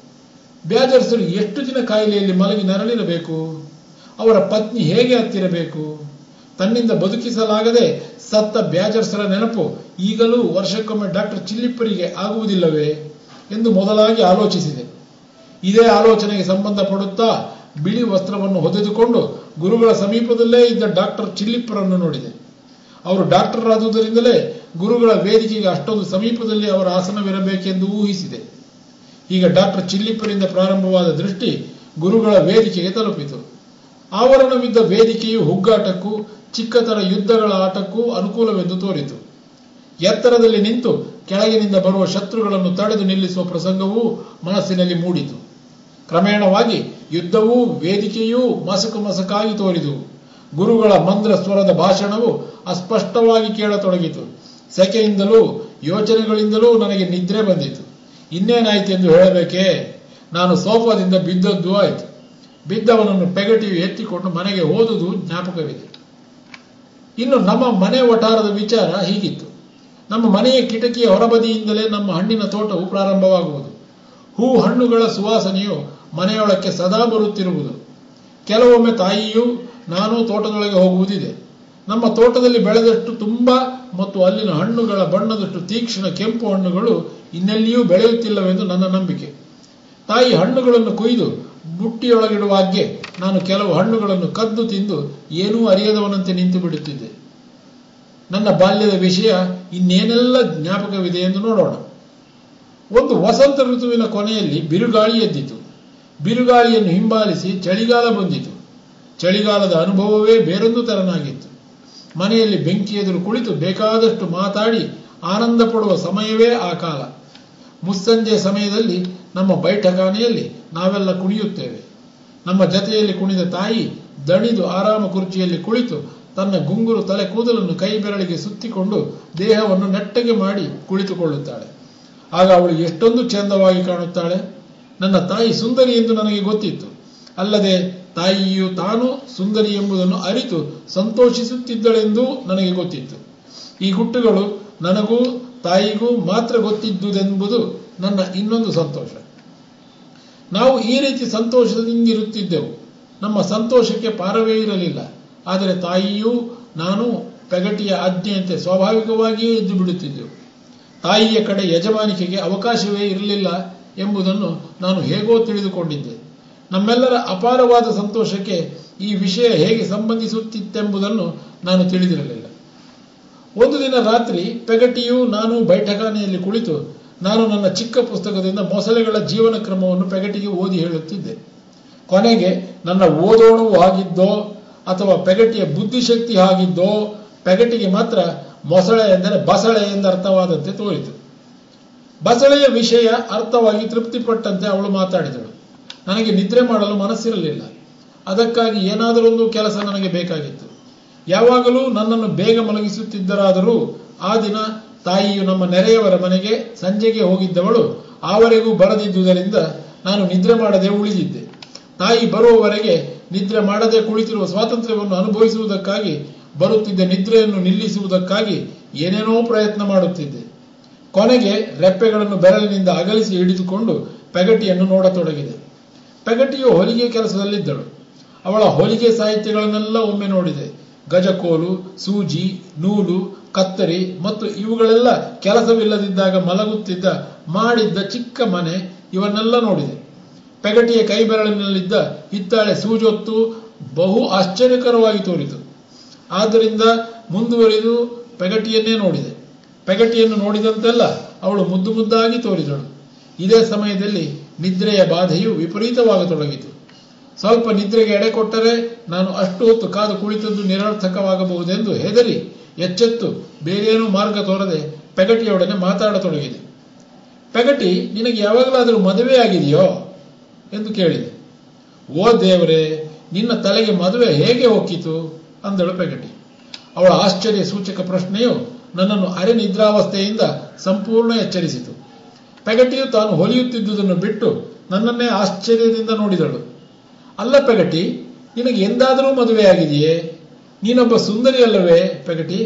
A: ಬ್ಯಾಜರ್ಸರು ಎಷ್ಟು ದಿನ ಕಾಯಿಲೆಯಲ್ಲಿ ಮಲಗಿ ನರಳಿರಬೇಕು ಅವರ ಪತ್ನಿ ಹೇಗೆ ಹತ್ತಿರಬೇಕು ತನ್ನಿಂದ ಬದುಕಿಸಲಾಗದೆ ಸತ್ತ ಬ್ಯಾಜರ್ಸರ ನೆನಪು ಈಗಲೂ ವರ್ಷಕ್ಕೊಮ್ಮೆ ಡಾಕ್ಟರ್ ಚಿಲ್ಲಿಪ್ಪರಿಗೆ ಆಗುವುದಿಲ್ಲವೇ ಎಂದು ಮೊದಲಾಗಿ ಆಲೋಚಿಸಿದೆ ಇದೇ ಆಲೋಚನೆಗೆ ಸಂಬಂಧಪಡುತ್ತಾ ಬಿಳಿ ವಸ್ತ್ರವನ್ನು ಹೊದೆದುಕೊಂಡು ಗುರುಗಳ ಸಮೀಪದಲ್ಲೇ ಇದ್ದ ಡಾಕ್ಟರ್ ಚಿಲ್ಲಿಪ್ಪರನ್ನು ನೋಡಿದೆ ಅವರು ಡಾಕ್ಟರ್ ಆದುದರಿಂದಲೇ ಗುರುಗಳ ವೇದಿಕೆಗೆ ಅಷ್ಟೊಂದು ಸಮೀಪದಲ್ಲಿ ಅವರ ಆಸನವಿರಬೇಕೆಂದು ಊಹಿಸಿದೆ ಈಗ ಡಾಕ್ಟರ್ ಚಿಲ್ಲಿಪ್ಪರಿಂದ ಪ್ರಾರಂಭವಾದ ದೃಷ್ಟಿ ಗುರುಗಳ ವೇದಿಕೆಗೆ ತಲುಪಿತು ಆವರಣವಿದ್ದ ವೇದಿಕೆಯು ಹುಗ್ಗಾಟಕ್ಕೂ ಚಿಕ್ಕತರ ಯುದ್ಧಗಳ ಆಟಕ್ಕೂ ಅನುಕೂಲವೆಂದು ತೋರಿತು ಎತ್ತರದಲ್ಲಿ ನಿಂತು ಕೆಳಗಿನಿಂದ ಬರುವ ಶತ್ರುಗಳನ್ನು ತಡೆದು ನಿಲ್ಲಿಸುವ ಪ್ರಸಂಗವೂ ಮನಸ್ಸಿನಲ್ಲಿ ಮೂಡಿತು ಕ್ರಮೇಣವಾಗಿ ಯುದ್ಧವೂ ವೇದಿಕೆಯೂ ಮಸಕು ಮಸಕಾಗಿ ತೋರಿದುವು ಗುರುಗಳ ಮಂದ್ರ ಸ್ವರದ ಭಾಷಣವು ಅಸ್ಪಷ್ಟವಾಗಿ ಕೇಳತೊಡಗಿತು ಸೆಕೆಯಿಂದಲೂ ಯೋಚನೆಗಳಿಂದಲೂ ನನಗೆ ನಿದ್ರೆ ಬಂದಿತು ಇನ್ನೇನಾಯಿತು ಎಂದು ಹೇಳಬೇಕೇ ನಾನು ಸೋಫಾದಿಂದ ಬಿದ್ದದ್ದು ಆಯಿತು ಬಿದ್ದವನನ್ನು ಪೆಗಟಿಯು ಎತ್ತಿಕೊಂಡು ಮನೆಗೆ ಹೋದುದು ಜ್ಞಾಪಕವಿದೆ ಇನ್ನು ನಮ್ಮ ಮನೆ ವಠಾರದ ವಿಚಾರ ಹೀಗಿತ್ತು ನಮ್ಮ ಮನೆಯ ಕಿಟಕಿಯ ಹೊರಬದಿಯಿಂದಲೇ ನಮ್ಮ ಹಣ್ಣಿನ ತೋಟವು ಪ್ರಾರಂಭವಾಗುವುದು ಹೂ ಹಣ್ಣುಗಳ ಸುವಾಸನೆಯು ಮನೆಯೊಳಕ್ಕೆ ಸದಾ ಬರುತ್ತಿರುವುದು ಕೆಲವೊಮ್ಮೆ ತಾಯಿಯೂ ನಾನು ತೋಟದೊಳಗೆ ಹೋಗುವುದಿದೆ ನಮ್ಮ ತೋಟದಲ್ಲಿ ಬೆಳೆದಷ್ಟು ತುಂಬ ಮತ್ತು ಅಲ್ಲಿನ ಹಣ್ಣುಗಳ ಬಣ್ಣದಷ್ಟು ತೀಕ್ಷ್ಣ ಕೆಂಪು ಹಣ್ಣುಗಳು ಇನ್ನೆಲ್ಲಿಯೂ ಬೆಳೆಯುತ್ತಿಲ್ಲವೆಂದು ನನ್ನ ನಂಬಿಕೆ ತಾಯಿ ಹಣ್ಣುಗಳನ್ನು ಕೊಯ್ದು ಬುಟ್ಟಿಯೊಳಗಿಡುವಾಗ್ಗೆ ನಾನು ಕೆಲವು ಹಣ್ಣುಗಳನ್ನು ಕದ್ದು ತಿಂದು ಏನೂ ಅರಿಯದವನಂತೆ ನಿಂತು ಬಿಡುತ್ತಿದ್ದೆ ನನ್ನ ಬಾಲ್ಯದ ವಿಷಯ ಇನ್ನೇನೆಲ್ಲ ಜ್ಞಾಪಕವಿದೆ ಎಂದು ನೋಡೋಣ ಒಂದು ವಸಂತ ಋತುವಿನ ಕೊನೆಯಲ್ಲಿ ಬಿರುಗಾಳಿ ಎದ್ದಿತು ಬಿರುಗಾಳಿಯನ್ನು ಹಿಂಬಾಲಿಸಿ ಚಳಿಗಾಲ ಬಂದಿತು ಚಳಿಗಾಲದ ಅನುಭವವೇ ಬೇರೊಂದು ತೆರನಾಗಿತ್ತು ಮನೆಯಲ್ಲಿ ಬೆಂಕಿ ಎದುರು ಕುಳಿತು ಬೇಕಾದಷ್ಟು ಮಾತಾಡಿ ಆನಂದ ಪಡುವ ಸಮಯವೇ ಆ ಕಾಲ ಮುಸ್ಸಂಜೆ ಸಮಯದಲ್ಲಿ ನಮ್ಮ ಬೈಠಖಾನೆಯಲ್ಲಿ ನಾವೆಲ್ಲ ಕುಣಿಯುತ್ತೇವೆ ನಮ್ಮ ಜತೆಯಲ್ಲಿ ಕುಣಿದ ತಾಯಿ ದಣಿದು ಆರಾಮ ಕುರ್ಚಿಯಲ್ಲಿ ಕುಳಿತು ತನ್ನ ಗುಂಗುರು ತಲೆ ಕೂದಲನ್ನು ಕೈ ಬೆರಳಿಗೆ ಸುತ್ತಿಕೊಂಡು ದೇಹವನ್ನು ನೆಟ್ಟಗೆ ಮಾಡಿ ಕುಳಿತುಕೊಳ್ಳುತ್ತಾಳೆ ಆಗ ಅವಳು ಎಷ್ಟೊಂದು ಚಂದವಾಗಿ ಕಾಣುತ್ತಾಳೆ ನನ್ನ ತಾಯಿ ಸುಂದರಿ ಎಂದು ನನಗೆ ಗೊತ್ತಿತ್ತು ಅಲ್ಲದೆ ತಾಯಿಯು ತಾನು ಸುಂದರಿ ಎಂಬುದನ್ನು ಅರಿತು ಸಂತೋಷಿಸುತ್ತಿದ್ದಳೆಂದೂ ನನಗೆ ಗೊತ್ತಿತ್ತು ಈ ಗುಟ್ಟುಗಳು ನನಗೂ ತಾಯಿಗೂ ಮಾತ್ರ ಗೊತ್ತಿದ್ದುದೆಂಬುದು ನನ್ನ ಇನ್ನೊಂದು ಸಂತೋಷ ನಾವು ಈ ರೀತಿ ಸಂತೋಷದಿಂದಿರುತ್ತಿದ್ದೆವು ನಮ್ಮ ಸಂತೋಷಕ್ಕೆ ಪಾರವೇ ಇರಲಿಲ್ಲ ಆದರೆ ತಾಯಿಯೂ ನಾನು ಪೆಗಟಿಯ ಆಜ್ಞೆಯಂತೆ ಸ್ವಾಭಾವಿಕವಾಗಿಯೇ ಎದ್ದು ಬಿಡುತ್ತಿದ್ದೆವು ತಾಯಿಯ ಕಡೆ ಯಜಮಾನಿಕೆಗೆ ಅವಕಾಶವೇ ಇರಲಿಲ್ಲ ಎಂಬುದನ್ನು ನಾನು ಹೇಗೋ ತಿಳಿದುಕೊಂಡಿದ್ದೆ ನಮ್ಮೆಲ್ಲರ ಅಪಾರವಾದ ಸಂತೋಷಕ್ಕೆ ಈ ವಿಷಯ ಹೇಗೆ ಸಂಬಂಧಿಸುತ್ತಿತ್ತೆಂಬುದನ್ನು ನಾನು ತಿಳಿದಿರಲಿಲ್ಲ ಒಂದು ದಿನ ರಾತ್ರಿ ಪೆಗಟಿಯು ನಾನು ಬೈಠಖಾನೆಯಲ್ಲಿ ಕುಳಿತು ನಾನು ನನ್ನ ಚಿಕ್ಕ ಪುಸ್ತಕದಿಂದ ಮೊಸಳೆಗಳ ಜೀವನ ಕ್ರಮವನ್ನು ಪೆಗಟಿಗೆ ಓದಿ ಹೇಳುತ್ತಿದ್ದೆ ಕೊನೆಗೆ ನನ್ನ ಓದೋಣವು ಆಗಿದ್ದೋ ಅಥವಾ ಪೆಗಟಿಯ ಬುದ್ಧಿಶಕ್ತಿ ಆಗಿದ್ದೋ ಪೆಗಟಿಗೆ ಮಾತ್ರ ಮೊಸಳೆ ಎಂದರೆ ಬಸಳೆ ಎಂದರ್ಥವಾದಂತೆ ತೋರಿತು ಬಸಳೆಯ ವಿಷಯ ಅರ್ಥವಾಗಿ ತೃಪ್ತಿಪಟ್ಟಂತೆ ಅವಳು ಮಾತಾಡಿದಳು ನನಗೆ ನಿದ್ರೆ ಮಾಡಲು ಮನಸ್ಸಿರಲಿಲ್ಲ ಅದಕ್ಕಾಗಿ ಏನಾದರೊಂದು ಕೆಲಸ ನನಗೆ ಬೇಕಾಗಿತ್ತು ಯಾವಾಗಲೂ ನನ್ನನ್ನು ಬೇಗ ಮಲಗಿಸುತ್ತಿದ್ದರಾದರೂ ಆ ದಿನ ತಾಯಿಯು ನಮ್ಮ ನೆರೆಯವರ ಮನೆಗೆ ಸಂಜೆಗೆ ಹೋಗಿದ್ದವಳು ಆವರೆಗೂ ಬರದಿದ್ದುದರಿಂದ ನಾನು ನಿದ್ರೆ ಮಾಡದೆ ಉಳಿದಿದ್ದೆ ತಾಯಿ ಬರುವವರೆಗೆ ನಿದ್ರೆ ಮಾಡದೆ ಕುಳಿತಿರುವ ಸ್ವಾತಂತ್ರ್ಯವನ್ನು ಅನುಭವಿಸುವುದಕ್ಕಾಗಿ ಬರುತ್ತಿದ್ದ ನಿದ್ರೆಯನ್ನು ನಿಲ್ಲಿಸುವುದಕ್ಕಾಗಿ ಏನೇನೋ ಪ್ರಯತ್ನ ಮಾಡುತ್ತಿದ್ದೆ ಕೊನೆಗೆ ರೆಪ್ಪೆಗಳನ್ನು ಬೆರಳಿನಿಂದ ಅಗಲಿಸಿ ಹಿಡಿದುಕೊಂಡು ಪೆಗಟಿಯನ್ನು ನೋಡತೊಡಗಿದೆ ಪೆಗಟಿಯು ಹೊಲಿಗೆ ಕೆಲಸದಲ್ಲಿದ್ದಳು ಅವಳ ಹೊಲಿಗೆ ಸಾಹಿತ್ಯಗಳನ್ನೆಲ್ಲ ಒಮ್ಮೆ ನೋಡಿದೆ ಗಜಕೋಲು ಸೂಜಿ ನೂಲು ಕತ್ತರಿ ಮತ್ತು ಇವುಗಳೆಲ್ಲ ಕೆಲಸವಿಲ್ಲದಿದ್ದಾಗ ಮಲಗುತ್ತಿದ್ದ ಮಾಡಿದ್ದ ಚಿಕ್ಕ ಮನೆ ಇವನ್ನೆಲ್ಲ ನೋಡಿದೆ ಪೆಗಟಿಯ ಕೈ ಬೆರಳಿನಲ್ಲಿದ್ದ ಹಿತ್ತಾಳೆ ಸೂಜೊತ್ತು ಬಹು ಆಶ್ಚರ್ಯಕರವಾಗಿ ತೋರಿತು ಆದ್ದರಿಂದ ಮುಂದುವರಿದು ಪೆಗಟಿಯನ್ನೇ ನೋಡಿದೆ ಪೆಗಟಿಯನ್ನು ನೋಡಿದಂತೆಲ್ಲ ಅವಳು ಮುದ್ದು ಮುದ್ದಾಗಿ ತೋರಿದಳು ಇದೇ ಸಮಯದಲ್ಲಿ ನಿದ್ರೆಯ ಬಾಧೆಯು ವಿಪರೀತವಾಗತೊಡಗಿತು ಸ್ವಲ್ಪ ನಿದ್ರೆಗೆ ಎಡೆ ಕೊಟ್ಟರೆ ನಾನು ಅಷ್ಟು ಹೊತ್ತು ಕಾದು ಕುಳಿತದ್ದು ನಿರರ್ಥಕವಾಗಬಹುದೆಂದು ಹೆದರಿ ಎಚ್ಚೆತ್ತು ಬೇರೇನೂ ಮಾರ್ಗ ತೋರದೆ ಪೆಗಟಿಯೊಡನೆ ಮಾತಾಡತೊಡಗಿದೆ ಪೆಗಟಿ ನಿನಗೆ ಯಾವಾಗಲಾದರೂ ಮದುವೆ ಆಗಿದೆಯೋ ಎಂದು ಕೇಳಿದೆ ಓ ದೇವರೇ ನಿನ್ನ ತಲೆಗೆ ಮದುವೆ ಹೇಗೆ ಹೋಕ್ಕಿತು ಅಂದಳು ಪೆಗಟಿ ಅವಳ ಆಶ್ಚರ್ಯ ಸೂಚಕ ಪ್ರಶ್ನೆಯು ನನ್ನನ್ನು ಅರೆ ನಿದ್ರಾವಸ್ಥೆಯಿಂದ ಸಂಪೂರ್ಣ ಎಚ್ಚರಿಸಿತು ಪೆಗಟಿಯು ತಾನು ಹೊಲಿಯುತ್ತಿದ್ದುದನ್ನು ಬಿಟ್ಟು ನನ್ನನ್ನೇ ಆಶ್ಚರ್ಯದಿಂದ ನೋಡಿದಳು ಅಲ್ಲ ಪೆಗಟಿ ನಿನಗೆ ಎಂದಾದರೂ ಮದುವೆಯಾಗಿದೆಯೇ ನೀನೊಬ್ಬ ಸುಂದರಿ ಅಲ್ಲವೇ ಪೆಗಟಿ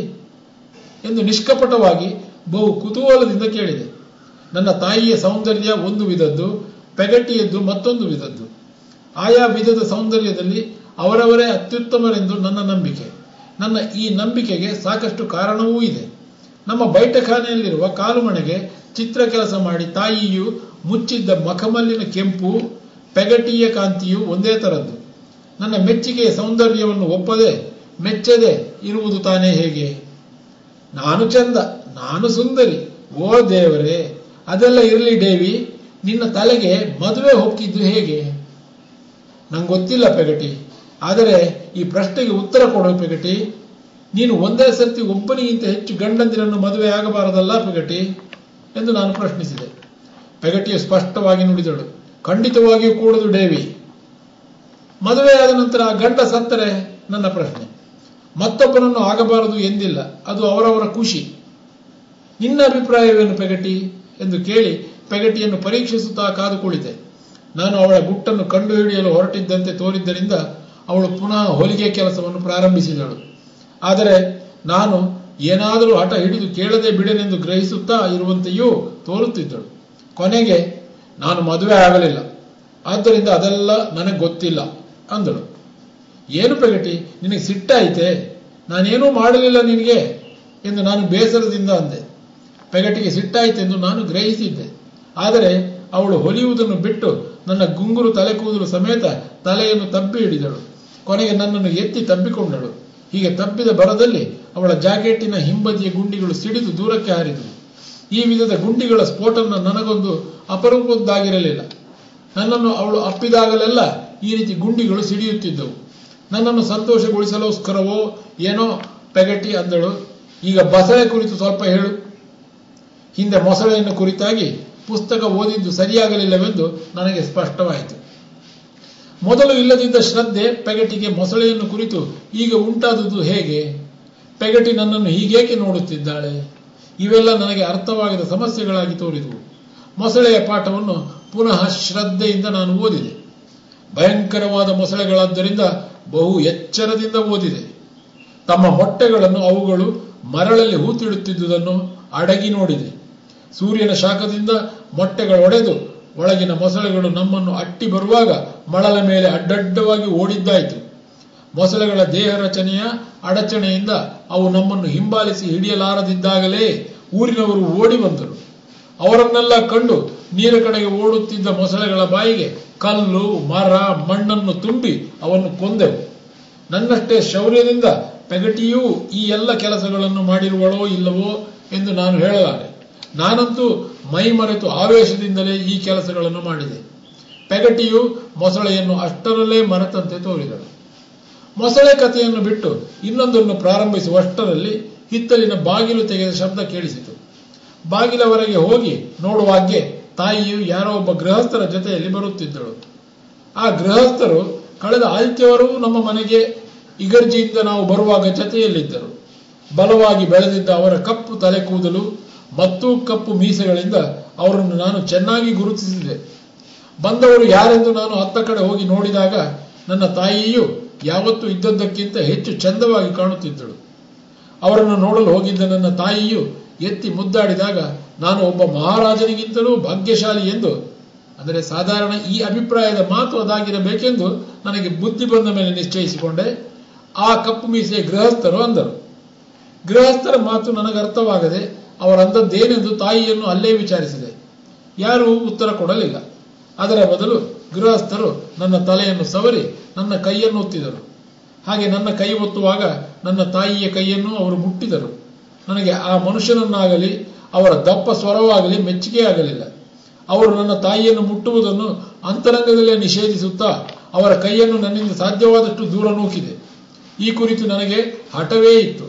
A: ಎಂದು ನಿಷ್ಕಪಟವಾಗಿ ಬಹು ಕುತೂಹಲದಿಂದ ಕೇಳಿದೆ ನನ್ನ ತಾಯಿಯ ಸೌಂದರ್ಯ ಒಂದು ವಿಧದ್ದು ಪೆಗಟಿಯದ್ದು ಮತ್ತೊಂದು ವಿಧದ್ದು ಆಯಾ ವಿಧದ ಸೌಂದರ್ಯದಲ್ಲಿ ಅವರವರೇ ಅತ್ಯುತ್ತಮರೆಂದು ನನ್ನ ನಂಬಿಕೆ ನನ್ನ ಈ ನಂಬಿಕೆಗೆ ಸಾಕಷ್ಟು ಕಾರಣವೂ ಇದೆ ನಮ್ಮ ಬೈಠಖಾನೆಯಲ್ಲಿರುವ ಕಾಲುಮಣೆಗೆ ಚಿತ್ರ ಕೆಲಸ ಮಾಡಿ ತಾಯಿಯು ಮುಚ್ಚಿದ್ದ ಮಖಮಲ್ಲಿನ ಕೆಂಪು ಪೆಗಟಿಯ ಕಾಂತಿಯು ಒಂದೇ ತರದ್ದು ನನ್ನ ಮೆಚ್ಚುಗೆಯ ಸೌಂದರ್ಯವನ್ನು ಒಪ್ಪದೆ ಮೆಚ್ಚದೆ ಇರುವುದು ತಾನೇ ಹೇಗೆ ನಾನು ಚಂದ ನಾನು ಸುಂದರಿ ಓ ದೇವರೇ ಅದೆಲ್ಲ ಇರಲಿ ದೇವಿ ನಿನ್ನ ತಲೆಗೆ ಮದುವೆ ಹೊಕ್ಕಿದ್ದು ಹೇಗೆ ನಂಗೆ ಗೊತ್ತಿಲ್ಲ ಪೆಗಟಿ ಆದರೆ ಈ ಪ್ರಶ್ನೆಗೆ ಉತ್ತರ ಕೊಡು ಪೆಗಟಿ ನೀನು ಒಂದೇ ಸರ್ತಿ ಒಬ್ಬನಿಗಿಂತ ಹೆಚ್ಚು ಗಂಡಂದಿರನ್ನು ಮದುವೆ ಆಗಬಾರದಲ್ಲ ಪೆಗಟಿ ಎಂದು ನಾನು ಪ್ರಶ್ನಿಸಿದೆ ಪೆಗಟಿಯು ಸ್ಪಷ್ಟವಾಗಿ ನುಡಿದಳು ಖಂಡಿತವಾಗಿಯೂ ಕೂಡದು ಡೇವಿ ಮದುವೆಯಾದ ನಂತರ ಆ ಗಂಡ ಸತ್ತರೆ ನನ್ನ ಪ್ರಶ್ನೆ ಮತ್ತೊಬ್ಬನನ್ನು ಆಗಬಾರದು ಎಂದಿಲ್ಲ ಅದು ಅವರವರ ಖುಷಿ ನಿನ್ನ ಅಭಿಪ್ರಾಯವೇನು ಪೆಗಟಿ ಎಂದು ಕೇಳಿ ಪೆಗಟಿಯನ್ನು ಪರೀಕ್ಷಿಸುತ್ತಾ ಕಾದು ಕುಳಿತೆ ನಾನು ಅವಳ ಗುಟ್ಟನ್ನು ಕಂಡುಹಿಡಿಯಲು ಹೊರಟಿದ್ದಂತೆ ತೋರಿದ್ದರಿಂದ ಅವಳು ಪುನಃ ಹೊಲಿಗೆ ಕೆಲಸವನ್ನು ಪ್ರಾರಂಭಿಸಿದಳು ಆದರೆ ನಾನು ಏನಾದರೂ ಹಠ ಹಿಡಿದು ಕೇಳದೆ ಬಿಡನೆಂದು ಗ್ರಹಿಸುತ್ತಾ ಇರುವಂತೆಯೂ ತೋರುತ್ತಿದ್ದಳು ಕೊನೆಗೆ ನಾನು ಮದುವೆ ಆಗಲಿಲ್ಲ ಆದ್ದರಿಂದ ಅದೆಲ್ಲ ನನಗೆ ಗೊತ್ತಿಲ್ಲ ಅಂದಳು ಏನು ಪೆಗಟಿ ನಿನಗೆ ಸಿಟ್ಟಾಯಿತೆ ನಾನೇನೂ ಮಾಡಲಿಲ್ಲ ನಿನಗೆ ಎಂದು ನಾನು ಬೇಸರದಿಂದ ಅಂದೆ ಪೆಗಟಿಗೆ ಸಿಟ್ಟಾಯಿತೆಂದು ನಾನು ಗ್ರಹಿಸಿದ್ದೆ ಆದರೆ ಅವಳು ಹೊಲಿಯುವುದನ್ನು ಬಿಟ್ಟು ನನ್ನ ಗುಂಗುರು ತಲೆ ಕೂದಲು ಸಮೇತ ತಲೆಯನ್ನು ತಬ್ಬಿ ಹಿಡಿದಳು ಕೊನೆಗೆ ನನ್ನನ್ನು ಎತ್ತಿ ತಬ್ಬಿಕೊಂಡಳು ಹೀಗೆ ತಬ್ಬಿದ ಬರದಲ್ಲಿ ಅವಳ ಜಾಕೆಟ್ಟಿನ ಹಿಂಬದಿಯ ಗುಂಡಿಗಳು ಸಿಡಿದು ದೂರಕ್ಕೆ ಹಾರಿದವು ಈ ವಿಧದ ಗುಂಡಿಗಳ ಸ್ಫೋಟನ ನನಗೊಂದು ಅಪರೂಪದ್ದಾಗಿರಲಿಲ್ಲ ನನ್ನನ್ನು ಅವಳು ಅಪ್ಪಿದಾಗಲೆಲ್ಲ ಈ ರೀತಿ ಗುಂಡಿಗಳು ಸಿಡಿಯುತ್ತಿದ್ದವು ನನ್ನನ್ನು ಸಂತೋಷಗೊಳಿಸಲೋಸ್ಕರವೋ ಏನೋ ಪೆಗಟಿ ಅಂದಳು ಈಗ ಬಸಳೆ ಕುರಿತು ಸ್ವಲ್ಪ ಹೇಳು ಹಿಂದೆ ಮೊಸಳೆಯನ್ನು ಕುರಿತಾಗಿ ಪುಸ್ತಕ ಓದಿದ್ದು ಸರಿಯಾಗಲಿಲ್ಲವೆಂದು ನನಗೆ ಸ್ಪಷ್ಟವಾಯಿತು ಮೊದಲು ಇಲ್ಲದಿದ್ದ ಶ್ರದ್ಧೆ ಪೆಗಟಿಗೆ ಮೊಸಳೆಯನ್ನು ಕುರಿತು ಈಗ ಉಂಟಾದುದು ಹೇಗೆ ಪೆಗಟಿ ನನ್ನನ್ನು ಹೀಗೇಕೆ ನೋಡುತ್ತಿದ್ದಾಳೆ ಇವೆಲ್ಲ ನನಗೆ ಅರ್ಥವಾಗದ ಸಮಸ್ಯೆಗಳಾಗಿ ತೋರಿದವು ಮೊಸಳೆಯ ಪಾಠವನ್ನು ಪುನಃ ಶ್ರದ್ಧೆಯಿಂದ ನಾನು ಓದಿದೆ ಭಯಂಕರವಾದ ಮೊಸಳೆಗಳಾದ್ದರಿಂದ ಬಹು ಎಚ್ಚರದಿಂದ ಓದಿದೆ ತಮ್ಮ ಮೊಟ್ಟೆಗಳನ್ನು ಅವುಗಳು ಮರಳಲ್ಲಿ ಹೂತಿಡುತ್ತಿದ್ದುದನ್ನು ಅಡಗಿ ನೋಡಿದೆ ಸೂರ್ಯನ ಶಾಖದಿಂದ ಮೊಟ್ಟೆಗಳೊಡೆದು ಒಳಗಿನ ಮೊಸಳೆಗಳು ನಮ್ಮನ್ನು ಅಟ್ಟಿ ಬರುವಾಗ ಮಳಲ ಮೇಲೆ ಅಡ್ಡಡ್ಡವಾಗಿ ಓಡಿದ್ದಾಯಿತು ಮೊಸಳೆಗಳ ದೇಹ ರಚನೆಯ ಅಡಚಣೆಯಿಂದ ಅವು ನಮ್ಮನ್ನು ಹಿಂಬಾಲಿಸಿ ಹಿಡಿಯಲಾರದಿದ್ದಾಗಲೇ ಊರಿನವರು ಓಡಿ ಬಂದರು ಅವರನ್ನೆಲ್ಲ ಕಂಡು ನೀರ ಕಡೆಗೆ ಓಡುತ್ತಿದ್ದ ಮೊಸಳೆಗಳ ಬಾಯಿಗೆ ಕಲ್ಲು ಮರ ಮಣ್ಣನ್ನು ತುಂಬಿ ಅವನ್ನು ಕೊಂದೆವು ನನ್ನಷ್ಟೇ ಶೌರ್ಯದಿಂದ ಪೆಗಟಿಯೂ ಈ ಎಲ್ಲ ಕೆಲಸಗಳನ್ನು ಮಾಡಿರುವಳೋ ಇಲ್ಲವೋ ಎಂದು ನಾನು ಹೇಳಲಾರೆ ನಾನಂತೂ ಮೈ ಮರೆತು ಆವೇಶದಿಂದಲೇ ಈ ಕೆಲಸಗಳನ್ನು ಮಾಡಿದೆ ಪೆಗಟಿಯು ಮೊಸಳೆಯನ್ನು ಅಷ್ಟರಲ್ಲೇ ಮರೆತಂತೆ ತೋರಿದಳು ಮೊಸಳೆ ಕಥೆಯನ್ನು ಬಿಟ್ಟು ಇನ್ನೊಂದನ್ನು ಪ್ರಾರಂಭಿಸುವಷ್ಟರಲ್ಲಿ ಹಿತ್ತಲಿನ ಬಾಗಿಲು ತೆಗೆದ ಶಬ್ದ ಕೇಳಿಸಿತು ಬಾಗಿಲವರೆಗೆ ಹೋಗಿ ನೋಡುವಾಗ್ಗೆ ತಾಯಿಯು ಯಾರೋ ಒಬ್ಬ ಗೃಹಸ್ಥರ ಜೊತೆಯಲ್ಲಿ ಬರುತ್ತಿದ್ದಳು ಆ ಗೃಹಸ್ಥರು ಕಳೆದ ಆದಿತ್ಯವರೂ ನಮ್ಮ ಮನೆಗೆ ಇಗರ್ಜಿಯಿಂದ ನಾವು ಬರುವಾಗ ಜತೆಯಲ್ಲಿದ್ದರು ಬಲವಾಗಿ ಬೆಳೆದಿದ್ದ ಅವರ ಕಪ್ಪು ತಲೆ ಕೂದಲು ಮತ್ತು ಕಪ್ಪು ಮೀಸೆಗಳಿಂದ ಅವರನ್ನು ನಾನು ಚೆನ್ನಾಗಿ ಗುರುತಿಸಿದೆ ಬಂದವರು ಯಾರೆಂದು ನಾನು ಅತ್ತ ಕಡೆ ಹೋಗಿ ನೋಡಿದಾಗ ನನ್ನ ತಾಯಿಯು ಯಾವತ್ತೂ ಇದ್ದದ್ದಕ್ಕಿಂತ ಹೆಚ್ಚು ಚಂದವಾಗಿ ಕಾಣುತ್ತಿದ್ದಳು ಅವರನ್ನು ನೋಡಲು ಹೋಗಿದ್ದ ನನ್ನ ತಾಯಿಯು ಎತ್ತಿ ಮುದ್ದಾಡಿದಾಗ ನಾನು ಒಬ್ಬ ಮಹಾರಾಜನಿಗಿಂತಲೂ ಭಾಗ್ಯಶಾಲಿ ಎಂದು ಅಂದರೆ ಸಾಧಾರಣ ಈ ಅಭಿಪ್ರಾಯದ ಮಾತು ಅದಾಗಿರಬೇಕೆಂದು ನನಗೆ ಬುದ್ಧಿ ಬಂದ ಮೇಲೆ ನಿಶ್ಚಯಿಸಿಕೊಂಡೆ ಆ ಕಪ್ಪು ಮೀಸೆಯ ಗೃಹಸ್ಥರು ಅಂದರು ಗೃಹಸ್ಥರ ಮಾತು ನನಗೆ ಅರ್ಥವಾಗದೆ ಅವರಂದದ್ದೇನೆಂದು ತಾಯಿಯನ್ನು ಅಲ್ಲೇ ವಿಚಾರಿಸಿದೆ ಯಾರೂ ಉತ್ತರ ಕೊಡಲಿಲ್ಲ ಅದರ ಬದಲು ಗೃಹಸ್ಥರು ನನ್ನ ತಲೆಯನ್ನು ಸವರಿ ನನ್ನ ಕೈಯನ್ನು ಒತ್ತಿದರು ಹಾಗೆ ನನ್ನ ಕೈ ಒತ್ತುವಾಗ ನನ್ನ ತಾಯಿಯ ಕೈಯನ್ನು ಅವರು ಮುಟ್ಟಿದರು ನನಗೆ ಆ ಮನುಷ್ಯನನ್ನಾಗಲಿ ಅವರ ದಪ್ಪ ಸ್ವರವಾಗಲಿ ಮೆಚ್ಚುಗೆಯಾಗಲಿಲ್ಲ ಅವರು ನನ್ನ ತಾಯಿಯನ್ನು ಮುಟ್ಟುವುದನ್ನು ಅಂತರಂಗದಲ್ಲೇ ನಿಷೇಧಿಸುತ್ತಾ ಅವರ ಕೈಯನ್ನು ನನ್ನಿಂದ ಸಾಧ್ಯವಾದಷ್ಟು ದೂರ ನೂಕಿದೆ ಈ ಕುರಿತು ನನಗೆ ಹಠವೇ ಇತ್ತು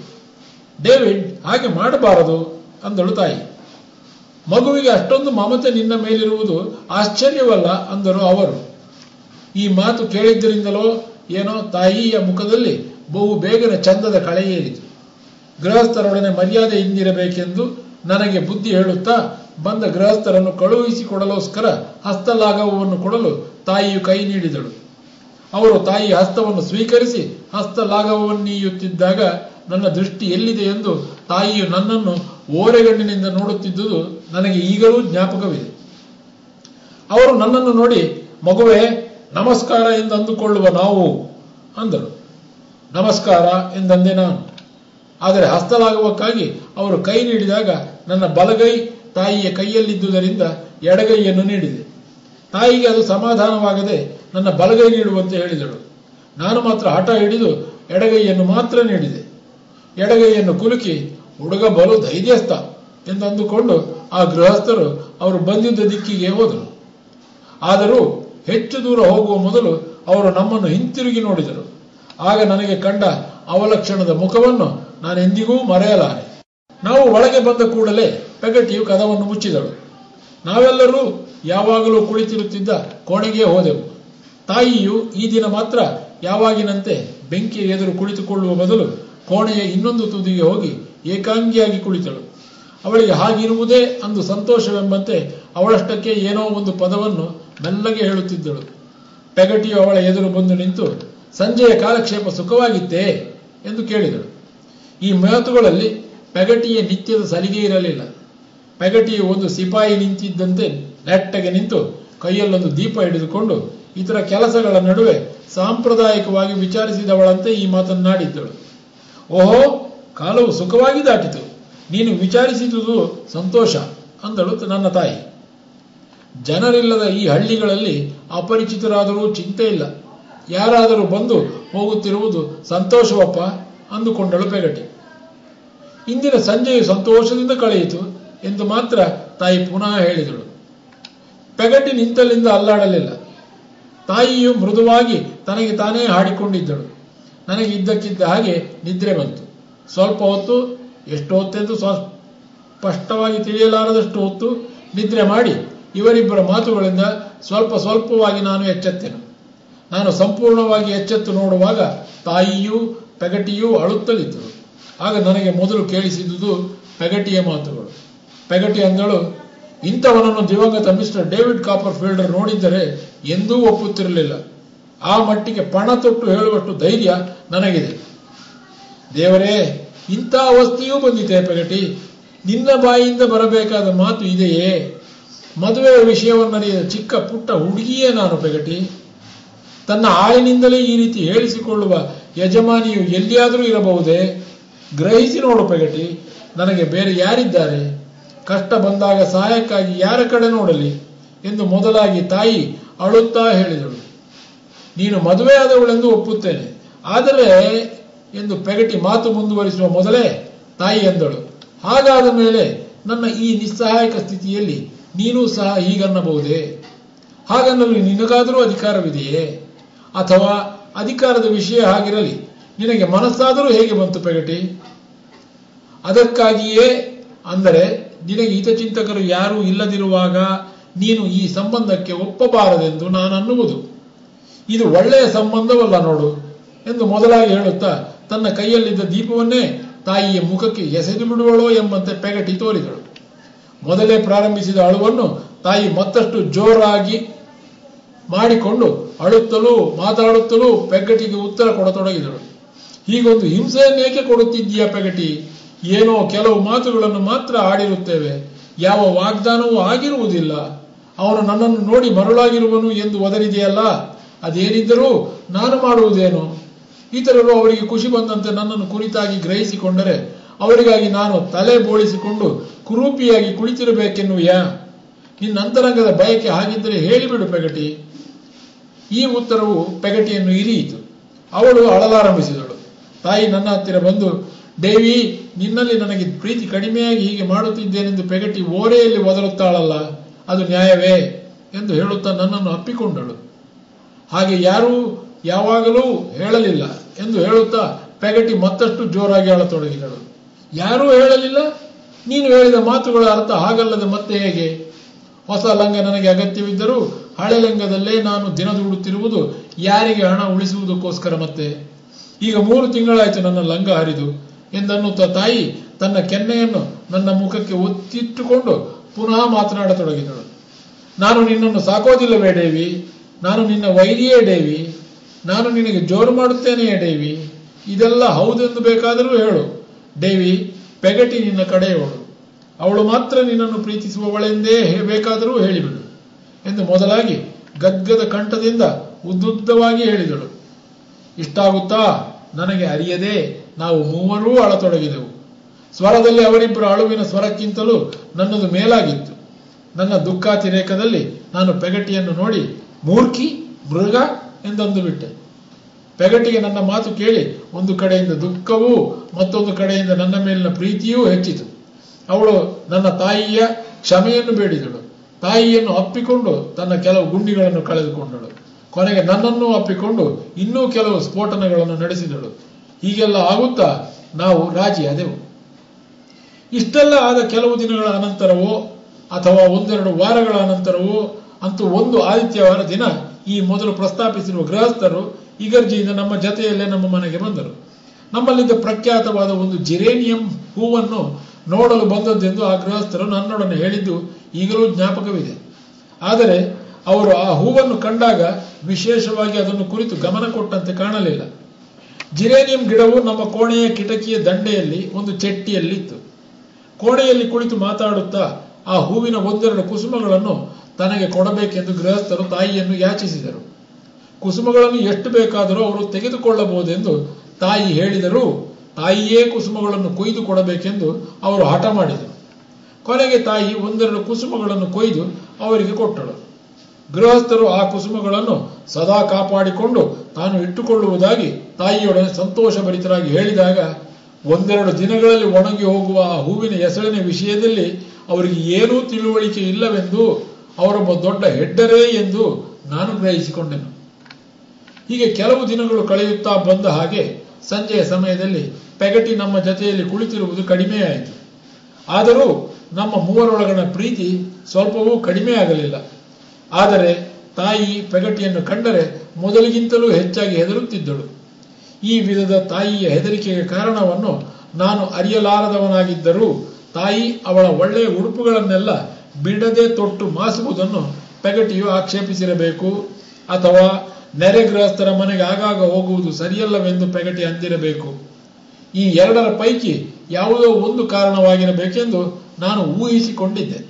A: ಡೇವಿಡ್ ಹಾಗೆ ಮಾಡಬಾರದು ಅಂದಳು ತಾಯಿ ಮಗುವಿಗೆ ಅಷ್ಟೊಂದು ಮಮತೆ ನಿನ್ನ ಮೇಲಿರುವುದು ಆಶ್ಚರ್ಯವಲ್ಲ ಅಂದರು ಅವರು ಈ ಮಾತು ಕೇಳಿದ್ದರಿಂದಲೋ ಏನೋ ತಾಯಿಯ ಮುಖದಲ್ಲಿ ಬಹು ಬೇಗನೆ ಚಂದದ ಕಳೆಯೇರಿತು ಗೃಹಸ್ಥರೊಡನೆ ಮರ್ಯಾದೆಯಿಂದಿರಬೇಕೆಂದು ನನಗೆ ಬುದ್ಧಿ ಹೇಳುತ್ತಾ ಬಂದ ಗೃಹಸ್ಥರನ್ನು ಕಳುಹಿಸಿಕೊಡಲೋಸ್ಕರ ಹಸ್ತಲಾಘವವನ್ನು ಕೊಡಲು ತಾಯಿಯು ಕೈ ನೀಡಿದಳು ಅವರು ತಾಯಿಯ ಹಸ್ತವನ್ನು ಸ್ವೀಕರಿಸಿ ಹಸ್ತಲಾಘವನ್ನೀಯುತ್ತಿದ್ದಾಗ ನನ್ನ ದೃಷ್ಟಿ ಎಲ್ಲಿದೆ ಎಂದು ತಾಯಿಯು ನನ್ನನ್ನು ಓರೆಗಣ್ಣಿನಿಂದ ನೋಡುತ್ತಿದ್ದುದು ನನಗೆ ಈಗಲೂ ಜ್ಞಾಪಕವಿದೆ ಅವರು ನನ್ನನ್ನು ನೋಡಿ ಮಗುವೆ ನಮಸ್ಕಾರ ಎಂದು ಅಂದುಕೊಳ್ಳುವ ನಾವು ಅಂದರು ನಮಸ್ಕಾರ ಎಂದಂದೆ ನಾನು ಆದರೆ ಹಸ್ತಲಾಗುವಕ್ಕಾಗಿ ಅವರು ಕೈ ನೀಡಿದಾಗ ನನ್ನ ಬಲಗೈ ತಾಯಿಯ ಕೈಯಲ್ಲಿದ್ದುದರಿಂದ ಎಡಗೈಯನ್ನು ನೀಡಿದೆ ತಾಯಿಗೆ ಅದು ಸಮಾಧಾನವಾಗದೆ ನನ್ನ ಬಲಗೈ ನೀಡುವಂತೆ ಹೇಳಿದಳು ನಾನು ಮಾತ್ರ ಹಠ ಹಿಡಿದು ಎಡಗೈಯನ್ನು ಮಾತ್ರ ನೀಡಿದೆ ಎಡಗೈಯನ್ನು ಕುಲುಕಿ ಹುಡುಗ ಬಲು ಧೈರ್ಯಸ್ಥ ಎಂದಂದುಕೊಂಡು ಆ ಗೃಹಸ್ಥರು ಅವರು ಬಂದಿದ್ದ ದಿಕ್ಕಿಗೆ ಹೋದರು ಆದರೂ ಹೆಚ್ಚು ದೂರ ಹೋಗುವ ಮೊದಲು ಅವರು ನಮ್ಮನ್ನು ಹಿಂತಿರುಗಿ ನೋಡಿದರು ಆಗ ನನಗೆ ಕಂಡ ಅವಲಕ್ಷಣದ ಮುಖವನ್ನು ನಾನೆಂದಿಗೂ ಮರೆಯಲಾರೆ ನಾವು ಒಳಗೆ ಬಂದ ಕೂಡಲೇ ಪೆಗಟಿಯು ಕದವನ್ನು ಮುಚ್ಚಿದಳು ನಾವೆಲ್ಲರೂ ಯಾವಾಗಲೂ ಕುಳಿತಿರುತ್ತಿದ್ದ ಕೋಣೆಗೆ ಹೋದೆವು ತಾಯಿಯು ಈ ದಿನ ಮಾತ್ರ ಯಾವಾಗಿನಂತೆ ಬೆಂಕಿಯ ಎದುರು ಕುಳಿತುಕೊಳ್ಳುವ ಬದಲು ಕೋಣೆಯ ಇನ್ನೊಂದು ತುದಿಗೆ ಹೋಗಿ ಏಕಾಂಗಿಯಾಗಿ ಕುಳಿತಳು ಅವಳಿಗೆ ಹಾಗಿರುವುದೇ ಅಂದು ಸಂತೋಷವೆಂಬಂತೆ ಅವಳಷ್ಟಕ್ಕೆ ಏನೋ ಒಂದು ಪದವನ್ನು ಮೆಲ್ಲಗೆ ಹೇಳುತ್ತಿದ್ದಳು ಪೆಗಟಿಯು ಅವಳ ಎದುರು ಬಂದು ನಿಂತು ಸಂಜೆಯ ಕಾಲಕ್ಷೇಪ ಸುಖವಾಗಿತ್ತೇ ಎಂದು ಕೇಳಿದಳು ಈ ಮಾತುಗಳಲ್ಲಿ ಪೆಗಟಿಯ ನಿತ್ಯದ ಸಲಿಗೆ ಇರಲಿಲ್ಲ ಪೆಗಟಿಯು ಒಂದು ಸಿಪಾಯಿ ನಿಂತಿದ್ದಂತೆ ನೆಟ್ಟಗೆ ನಿಂತು ಕೈಯಲ್ಲೊಂದು ದೀಪ ಹಿಡಿದುಕೊಂಡು ಇತರ ಕೆಲಸಗಳ ನಡುವೆ ಸಾಂಪ್ರದಾಯಿಕವಾಗಿ ವಿಚಾರಿಸಿದವಳಂತೆ ಈ ಮಾತನ್ನಾಡಿದ್ದಳು ಓಹೋ ಕಾಲವು ಸುಖವಾಗಿ ದಾಟಿತು ನೀನು ವಿಚಾರಿಸಿದುದು ಸಂತೋಷ ಅಂದಳು ನನ್ನ ತಾಯಿ ಜನರಿಲ್ಲದ ಈ ಹಳ್ಳಿಗಳಲ್ಲಿ ಅಪರಿಚಿತರಾದರೂ ಚಿಂತೆ ಇಲ್ಲ ಯಾರಾದರೂ ಬಂದು ಹೋಗುತ್ತಿರುವುದು ಸಂತೋಷವಪ್ಪ ಅಂದುಕೊಂಡಳು ಪೆಗಟಿ ಇಂದಿನ ಸಂಜೆಯು ಸಂತೋಷದಿಂದ ಕಳೆಯಿತು ಎಂದು ಮಾತ್ರ ತಾಯಿ ಪುನಃ ಹೇಳಿದಳು ಪೆಗಟಿ ನಿಂತಲ್ಲಿಂದ ಅಲ್ಲಾಡಲಿಲ್ಲ ತಾಯಿಯು ಮೃದುವಾಗಿ ತನಗೆ ತಾನೇ ಹಾಡಿಕೊಂಡಿದ್ದಳು ನನಗೆ ಇದ್ದಕ್ಕಿದ್ದ ಹಾಗೆ ನಿದ್ರೆ ಬಂತು ಸ್ವಲ್ಪ ಹೊತ್ತು ಎಷ್ಟು ಹೊತ್ತೆಂದು ಸ್ಪಷ್ಟವಾಗಿ ತಿಳಿಯಲಾರದಷ್ಟು ಹೊತ್ತು ನಿದ್ರೆ ಮಾಡಿ ಇವರಿಬ್ಬರ ಮಾತುಗಳಿಂದ ಸ್ವಲ್ಪ ಸ್ವಲ್ಪವಾಗಿ ನಾನು ಎಚ್ಚೆತ್ತೆನು ನಾನು ಸಂಪೂರ್ಣವಾಗಿ ಎಚ್ಚೆತ್ತು ನೋಡುವಾಗ ತಾಯಿಯೂ ಪೆಗಟಿಯೂ ಅಳುತ್ತಲಿದ್ದಳು ಆಗ ನನಗೆ ಮೊದಲು ಕೇಳಿಸಿದುದು ಪೆಗಟಿಯ ಮಾತುಗಳು ಪೆಗಟಿ ಅಂದಳು ಇಂಥವನನ್ನು ದಿವಂಗತ ಮಿಸ್ಟರ್ ಡೇವಿಡ್ ಕಾಪರ್ ಫೀಲ್ಡರ್ ನೋಡಿದ್ದರೆ ಎಂದೂ ಒಪ್ಪುತ್ತಿರಲಿಲ್ಲ ಆ ಮಟ್ಟಿಗೆ ಪಣ ತೊಟ್ಟು ಹೇಳುವಷ್ಟು ಧೈರ್ಯ ನನಗಿದೆ ದೇವರೇ ಇಂಥ ಅವಸ್ಥೆಯೂ ಬಂದಿದೆ ಪೆಗಟಿ ನಿನ್ನ ಬಾಯಿಯಿಂದ ಬರಬೇಕಾದ ಮಾತು ಇದೆಯೇ ಮದುವೆಯ ವಿಷಯವನ್ನರಿಯದ ಚಿಕ್ಕ ಪುಟ್ಟ ಹುಡುಗಿಯೇ ನಾನು ಪೆಗಟಿ ತನ್ನ ಆಳಿನಿಂದಲೇ ಈ ರೀತಿ ಹೇಳಿಸಿಕೊಳ್ಳುವ ಯಜಮಾನಿಯು ಎಲ್ಲಿಯಾದರೂ ಇರಬಹುದೇ ಗ್ರಹಿಸಿ ನೋಡು ಪೆಗಟಿ ನನಗೆ ಬೇರೆ ಯಾರಿದ್ದಾರೆ ಕಷ್ಟ ಬಂದಾಗ ಸಹಾಯಕ್ಕಾಗಿ ಯಾರ ಕಡೆ ನೋಡಲಿ ಎಂದು ಮೊದಲಾಗಿ ತಾಯಿ ಅಳುತ್ತಾ ಹೇಳಿದಳು ನೀನು ಮದುವೆಯಾದವಳೆಂದು ಒಪ್ಪುತ್ತೇನೆ ಆದರೆ ಎಂದು ಪೆಗಟಿ ಮಾತು ಮುಂದುವರಿಸುವ ಮೊದಲೇ ತಾಯಿ ಎಂದಳು ಹಾಗಾದ ಮೇಲೆ ನನ್ನ ಈ ನಿಸ್ಸಹಾಯಕ ಸ್ಥಿತಿಯಲ್ಲಿ ನೀನೂ ಸಹ ಹೀಗನ್ನಬಹುದೇ ಹಾಗನ್ನಲು ನಿನಗಾದರೂ ಅಧಿಕಾರವಿದೆಯೇ ಅಥವಾ ಅಧಿಕಾರದ ವಿಷಯ ಹಾಗಿರಲಿ ನಿನಗೆ ಮನಸ್ಸಾದರೂ ಹೇಗೆ ಬಂತು ಪೆಗಟಿ ಅದಕ್ಕಾಗಿಯೇ ಅಂದರೆ ನಿನಗೆ ಹಿತಚಿಂತಕರು ಯಾರೂ ಇಲ್ಲದಿರುವಾಗ ನೀನು ಈ ಸಂಬಂಧಕ್ಕೆ ಒಪ್ಪಬಾರದೆಂದು ನಾನು ಅನ್ನುವುದು ಇದು ಒಳ್ಳೆಯ ಸಂಬಂಧವಲ್ಲ ನೋಡು ಎಂದು ಮೊದಲಾಗಿ ಹೇಳುತ್ತಾ ತನ್ನ ಕೈಯಲ್ಲಿದ್ದ ದೀಪವನ್ನೇ ತಾಯಿಯ ಮುಖಕ್ಕೆ ಎಸೆದು ಬಿಡುವಳೋ ಎಂಬಂತೆ ಪೆಗಟಿ ತೋರಿದಳು ಮೊದಲೇ ಪ್ರಾರಂಭಿಸಿದ ಅಳುವನ್ನು ತಾಯಿ ಮತ್ತಷ್ಟು ಜೋರಾಗಿ ಮಾಡಿಕೊಂಡು ಅಳುತ್ತಲೂ ಮಾತಾಡುತ್ತಲೂ ಪೆಗಟಿಗೆ ಉತ್ತರ ಕೊಡತೊಡಗಿದಳು ಹೀಗೊಂದು ಹಿಂಸೆಯನ್ನೇಕೆ ಕೊಡುತ್ತಿದ್ದೀಯ ಪೆಗಟಿ ಏನೋ ಕೆಲವು ಮಾತುಗಳನ್ನು ಮಾತ್ರ ಆಡಿರುತ್ತೇವೆ ಯಾವ ವಾಗ್ದಾನವೂ ಆಗಿರುವುದಿಲ್ಲ ಅವನು ನನ್ನನ್ನು ನೋಡಿ ಮರುಳಾಗಿರುವನು ಎಂದು ಒದರಿದೆಯಲ್ಲ ಅದೇನಿದ್ದರೂ ನಾನು ಮಾಡುವುದೇನು ಇತರರು ಅವರಿಗೆ ಖುಷಿ ಬಂದಂತೆ ನನ್ನನ್ನು ಕುರಿತಾಗಿ ಗ್ರಹಿಸಿಕೊಂಡರೆ ಅವರಿಗಾಗಿ ನಾನು ತಲೆ ಬೋಳಿಸಿಕೊಂಡು ಕುರೂಪಿಯಾಗಿ ಕುಳಿತಿರಬೇಕೆನ್ನುವೆಯಾ ನಿನ್ನ ಅಂತರಂಗದ ಬಯಕೆ ಹಾಗಿದ್ದರೆ ಹೇಳಿಬಿಡು ಪೆಗಟಿ ಈ ಉತ್ತರವು ಪೆಗಟಿಯನ್ನು ಇರಿಯಿತು ಅವಳು ಅಳಲಾರಂಭಿಸಿದಳು ತಾಯಿ ನನ್ನ ಹತ್ತಿರ ಬಂದು ದೇವಿ ನಿನ್ನಲ್ಲಿ ನನಗೆ ಪ್ರೀತಿ ಕಡಿಮೆಯಾಗಿ ಹೀಗೆ ಮಾಡುತ್ತಿದ್ದೇನೆಂದು ಪೆಗಟಿ ಓರೆಯಲ್ಲಿ ಒದರುತ್ತಾಳಲ್ಲ ಅದು ನ್ಯಾಯವೇ ಎಂದು ಹೇಳುತ್ತಾ ನನ್ನನ್ನು ಅಪ್ಪಿಕೊಂಡಳು ಹಾಗೆ ಯಾರೂ ಯಾವಾಗಲೂ ಹೇಳಲಿಲ್ಲ ಎಂದು ಹೇಳುತ್ತಾ ಪೆಗಟಿ ಮತ್ತಷ್ಟು ಜೋರಾಗಿ ಅಳತೊಡಗಿದಳು ಯಾರೂ ಹೇಳಲಿಲ್ಲ ನೀನು ಹೇಳಿದ ಮಾತುಗಳ ಅರ್ಥ ಹಾಗಲ್ಲದೆ ಮತ್ತೆ ಹೇಗೆ ಹೊಸ ಲಂಗ ನನಗೆ ಅಗತ್ಯವಿದ್ದರೂ ಹಳೆ ಲಂಗದಲ್ಲೇ ನಾನು ದಿನ ದುಡುತ್ತಿರುವುದು ಯಾರಿಗೆ ಹಣ ಉಳಿಸುವುದಕ್ಕೋಸ್ಕರ ಮತ್ತೆ ಈಗ ಮೂರು ತಿಂಗಳಾಯಿತು ನನ್ನ ಲಂಗ ಹರಿದು ಎಂದನ್ನುತ್ತಾ ತಾಯಿ ತನ್ನ ಕೆನ್ನೆಯನ್ನು ನನ್ನ ಮುಖಕ್ಕೆ ಒತ್ತಿಟ್ಟುಕೊಂಡು ಪುನಃ ಮಾತನಾಡತೊಡಗಿದಳು ನಾನು ನಿನ್ನನ್ನು ಸಾಕೋದಿಲ್ಲವೇ ಡೇವಿ ನಾನು ನಿನ್ನ ವೈರಿಯೇ ಡೇವಿ ನಾನು ನಿನಗೆ ಜೋರು ಮಾಡುತ್ತೇನೆಯೇ ಡೇವಿ ಇದೆಲ್ಲ ಹೌದೆಂದು ಬೇಕಾದರೂ ಹೇಳು ಡೇವಿ ಪೆಗಟಿ ನಿನ್ನ ಕಡೆಯವಳು ಅವಳು ಮಾತ್ರ ನಿನ್ನನ್ನು ಪ್ರೀತಿಸುವವಳೆಂದೇ ಹೇ- ಬೇಕಾದರೂ ಹೇಳಿಬಿಡು ಎಂದು ಮೊದಲಾಗಿ ಗದ್ಗದ ಕಂಠದಿಂದ ಉದ್ದುದ್ದವಾಗಿ ಹೇಳಿದಳು ಇಷ್ಟಾಗುತ್ತಾ ನನಗೆ ಅರಿಯದೆ ನಾವು ಮೂವರೂ ಅಳತೊಡಗಿದೆವು ಸ್ವರದಲ್ಲಿ ಅವರಿಬ್ಬರ ಅಳುವಿನ ಸ್ವರಕ್ಕಿಂತಲೂ ನನ್ನದು ಮೇಲಾಗಿತ್ತು ನನ್ನ ದುಃಖಾತಿರೇಕದಲ್ಲಿ ನಾನು ಪೆಗಟಿಯನ್ನು ನೋಡಿ ಮೂರ್ಖಿ ಮೃಗ ಎಂದೊಂದು ಬಿಟ್ಟೆ ಪೆಗಟಿಗೆ ನನ್ನ ಮಾತು ಕೇಳಿ ಒಂದು ಕಡೆಯಿಂದ ದುಃಖವೂ ಮತ್ತೊಂದು ಕಡೆಯಿಂದ ನನ್ನ ಮೇಲಿನ ಪ್ರೀತಿಯೂ ಹೆಚ್ಚಿತು ಅವಳು ನನ್ನ ತಾಯಿಯ ಕ್ಷಮೆಯನ್ನು ಬೇಡಿದಳು ತಾಯಿಯನ್ನು ಅಪ್ಪಿಕೊಂಡು ತನ್ನ ಕೆಲವು ಗುಂಡಿಗಳನ್ನು ಕಳೆದುಕೊಂಡಳು ಕೊನೆಗೆ ನನ್ನನ್ನು ಅಪ್ಪಿಕೊಂಡು ಇನ್ನೂ ಕೆಲವು ಸ್ಫೋಟನಗಳನ್ನು ನಡೆಸಿದಳು ಹೀಗೆಲ್ಲ ಆಗುತ್ತಾ ನಾವು ರಾಜಿಯಾದೆವು ಇಷ್ಟೆಲ್ಲ ಆದ ಕೆಲವು ದಿನಗಳ ಅನಂತರವೋ ಅಥವಾ ಒಂದೆರಡು ವಾರಗಳ ಅನಂತರವೋ ಅಂತೂ ಒಂದು ಆದಿತ್ಯವಾರ ದಿನ ಈ ಮೊದಲು ಪ್ರಸ್ತಾಪಿಸಿರುವ ಗೃಹಸ್ಥರು ಇಗರ್ಜಿಯಿಂದ ನಮ್ಮ ಜತೆಯಲ್ಲೇ ನಮ್ಮ ಮನೆಗೆ ಬಂದರು ನಮ್ಮಲ್ಲಿದ್ದ ಪ್ರಖ್ಯಾತವಾದ ಒಂದು ಜಿರೇನಿಯಂ ಹೂವನ್ನು ನೋಡಲು ಬಂದದ್ದೆಂದು ಆ ಗೃಹಸ್ಥರು ನನ್ನೊಡನೆ ಹೇಳಿದ್ದು ಈಗಲೂ ಜ್ಞಾಪಕವಿದೆ ಆದರೆ ಅವರು ಆ ಹೂವನ್ನು ಕಂಡಾಗ ವಿಶೇಷವಾಗಿ ಅದನ್ನು ಕುರಿತು ಗಮನ ಕೊಟ್ಟಂತೆ ಕಾಣಲಿಲ್ಲ ಜಿರೇನಿಯಂ ಗಿಡವು ನಮ್ಮ ಕೋಣೆಯ ಕಿಟಕಿಯ ದಂಡೆಯಲ್ಲಿ ಒಂದು ಚೆಟ್ಟಿಯಲ್ಲಿತ್ತು ಕೋಣೆಯಲ್ಲಿ ಕುಳಿತು ಮಾತಾಡುತ್ತಾ ಆ ಹೂವಿನ ಒಂದೆರಡು ಕುಸುಮಗಳನ್ನು ತನಗೆ ಕೊಡಬೇಕೆಂದು ಗೃಹಸ್ಥರು ತಾಯಿಯನ್ನು ಯಾಚಿಸಿದರು ಕುಸುಮಗಳನ್ನು ಎಷ್ಟು ಬೇಕಾದರೂ ಅವರು ತೆಗೆದುಕೊಳ್ಳಬಹುದೆಂದು ತಾಯಿ ಹೇಳಿದರೂ ತಾಯಿಯೇ ಕುಸುಮಗಳನ್ನು ಕೊಯ್ದು ಕೊಡಬೇಕೆಂದು ಅವರು ಹಠ ಮಾಡಿದರು ಕೊನೆಗೆ ತಾಯಿ ಒಂದೆರಡು ಕುಸುಮಗಳನ್ನು ಕೊಯ್ದು ಅವರಿಗೆ ಕೊಟ್ಟಳು ಗೃಹಸ್ಥರು ಆ ಕುಸುಮಗಳನ್ನು ಸದಾ ಕಾಪಾಡಿಕೊಂಡು ತಾನು ಇಟ್ಟುಕೊಳ್ಳುವುದಾಗಿ ತಾಯಿಯೊಡನೆ ಸಂತೋಷಭರಿತರಾಗಿ ಹೇಳಿದಾಗ ಒಂದೆರಡು ದಿನಗಳಲ್ಲಿ ಒಣಗಿ ಹೋಗುವ ಆ ಹೂವಿನ ಎಸಳಿನ ವಿಷಯದಲ್ಲಿ ಅವರಿಗೆ ಏನೂ ತಿಳುವಳಿಕೆ ಇಲ್ಲವೆಂದು ಅವರೊಬ್ಬ ದೊಡ್ಡ ಹೆಡ್ಡರೇ ಎಂದು ನಾನು ಗ್ರಹಿಸಿಕೊಂಡೆನು ಹೀಗೆ ಕೆಲವು ದಿನಗಳು ಕಳೆಯುತ್ತಾ ಬಂದ ಹಾಗೆ ಸಂಜೆಯ ಸಮಯದಲ್ಲಿ ಪೆಗಟಿ ನಮ್ಮ ಜೊತೆಯಲ್ಲಿ ಕುಳಿತಿರುವುದು ಕಡಿಮೆಯಾಯಿತು ಆದರೂ ನಮ್ಮ ಮೂವರೊಳಗಣ ಪ್ರೀತಿ ಸ್ವಲ್ಪವೂ ಕಡಿಮೆ ಆಗಲಿಲ್ಲ ಆದರೆ ತಾಯಿ ಪೆಗಟಿಯನ್ನು ಕಂಡರೆ ಮೊದಲಿಗಿಂತಲೂ ಹೆಚ್ಚಾಗಿ ಹೆದರುತ್ತಿದ್ದಳು ಈ ವಿಧದ ತಾಯಿಯ ಹೆದರಿಕೆಗೆ ಕಾರಣವನ್ನು ನಾನು ಅರಿಯಲಾರದವನಾಗಿದ್ದರೂ ತಾಯಿ ಅವಳ ಒಳ್ಳೆಯ ಉಡುಪುಗಳನ್ನೆಲ್ಲ ಬಿಡದೆ ತೊಟ್ಟು ಮಾಸುವುದನ್ನು ಪೆಗಟಿಯು ಆಕ್ಷೇಪಿಸಿರಬೇಕು ಅಥವಾ ನೆರೆ ಗೃಹಸ್ಥರ ಮನೆಗೆ ಆಗಾಗ ಹೋಗುವುದು ಸರಿಯಲ್ಲವೆಂದು ಪೆಗಟಿ ಅಂದಿರಬೇಕು ಈ ಎರಡರ ಪೈಕಿ ಯಾವುದೋ ಒಂದು ಕಾರಣವಾಗಿರಬೇಕೆಂದು ನಾನು ಊಹಿಸಿಕೊಂಡಿದ್ದೆ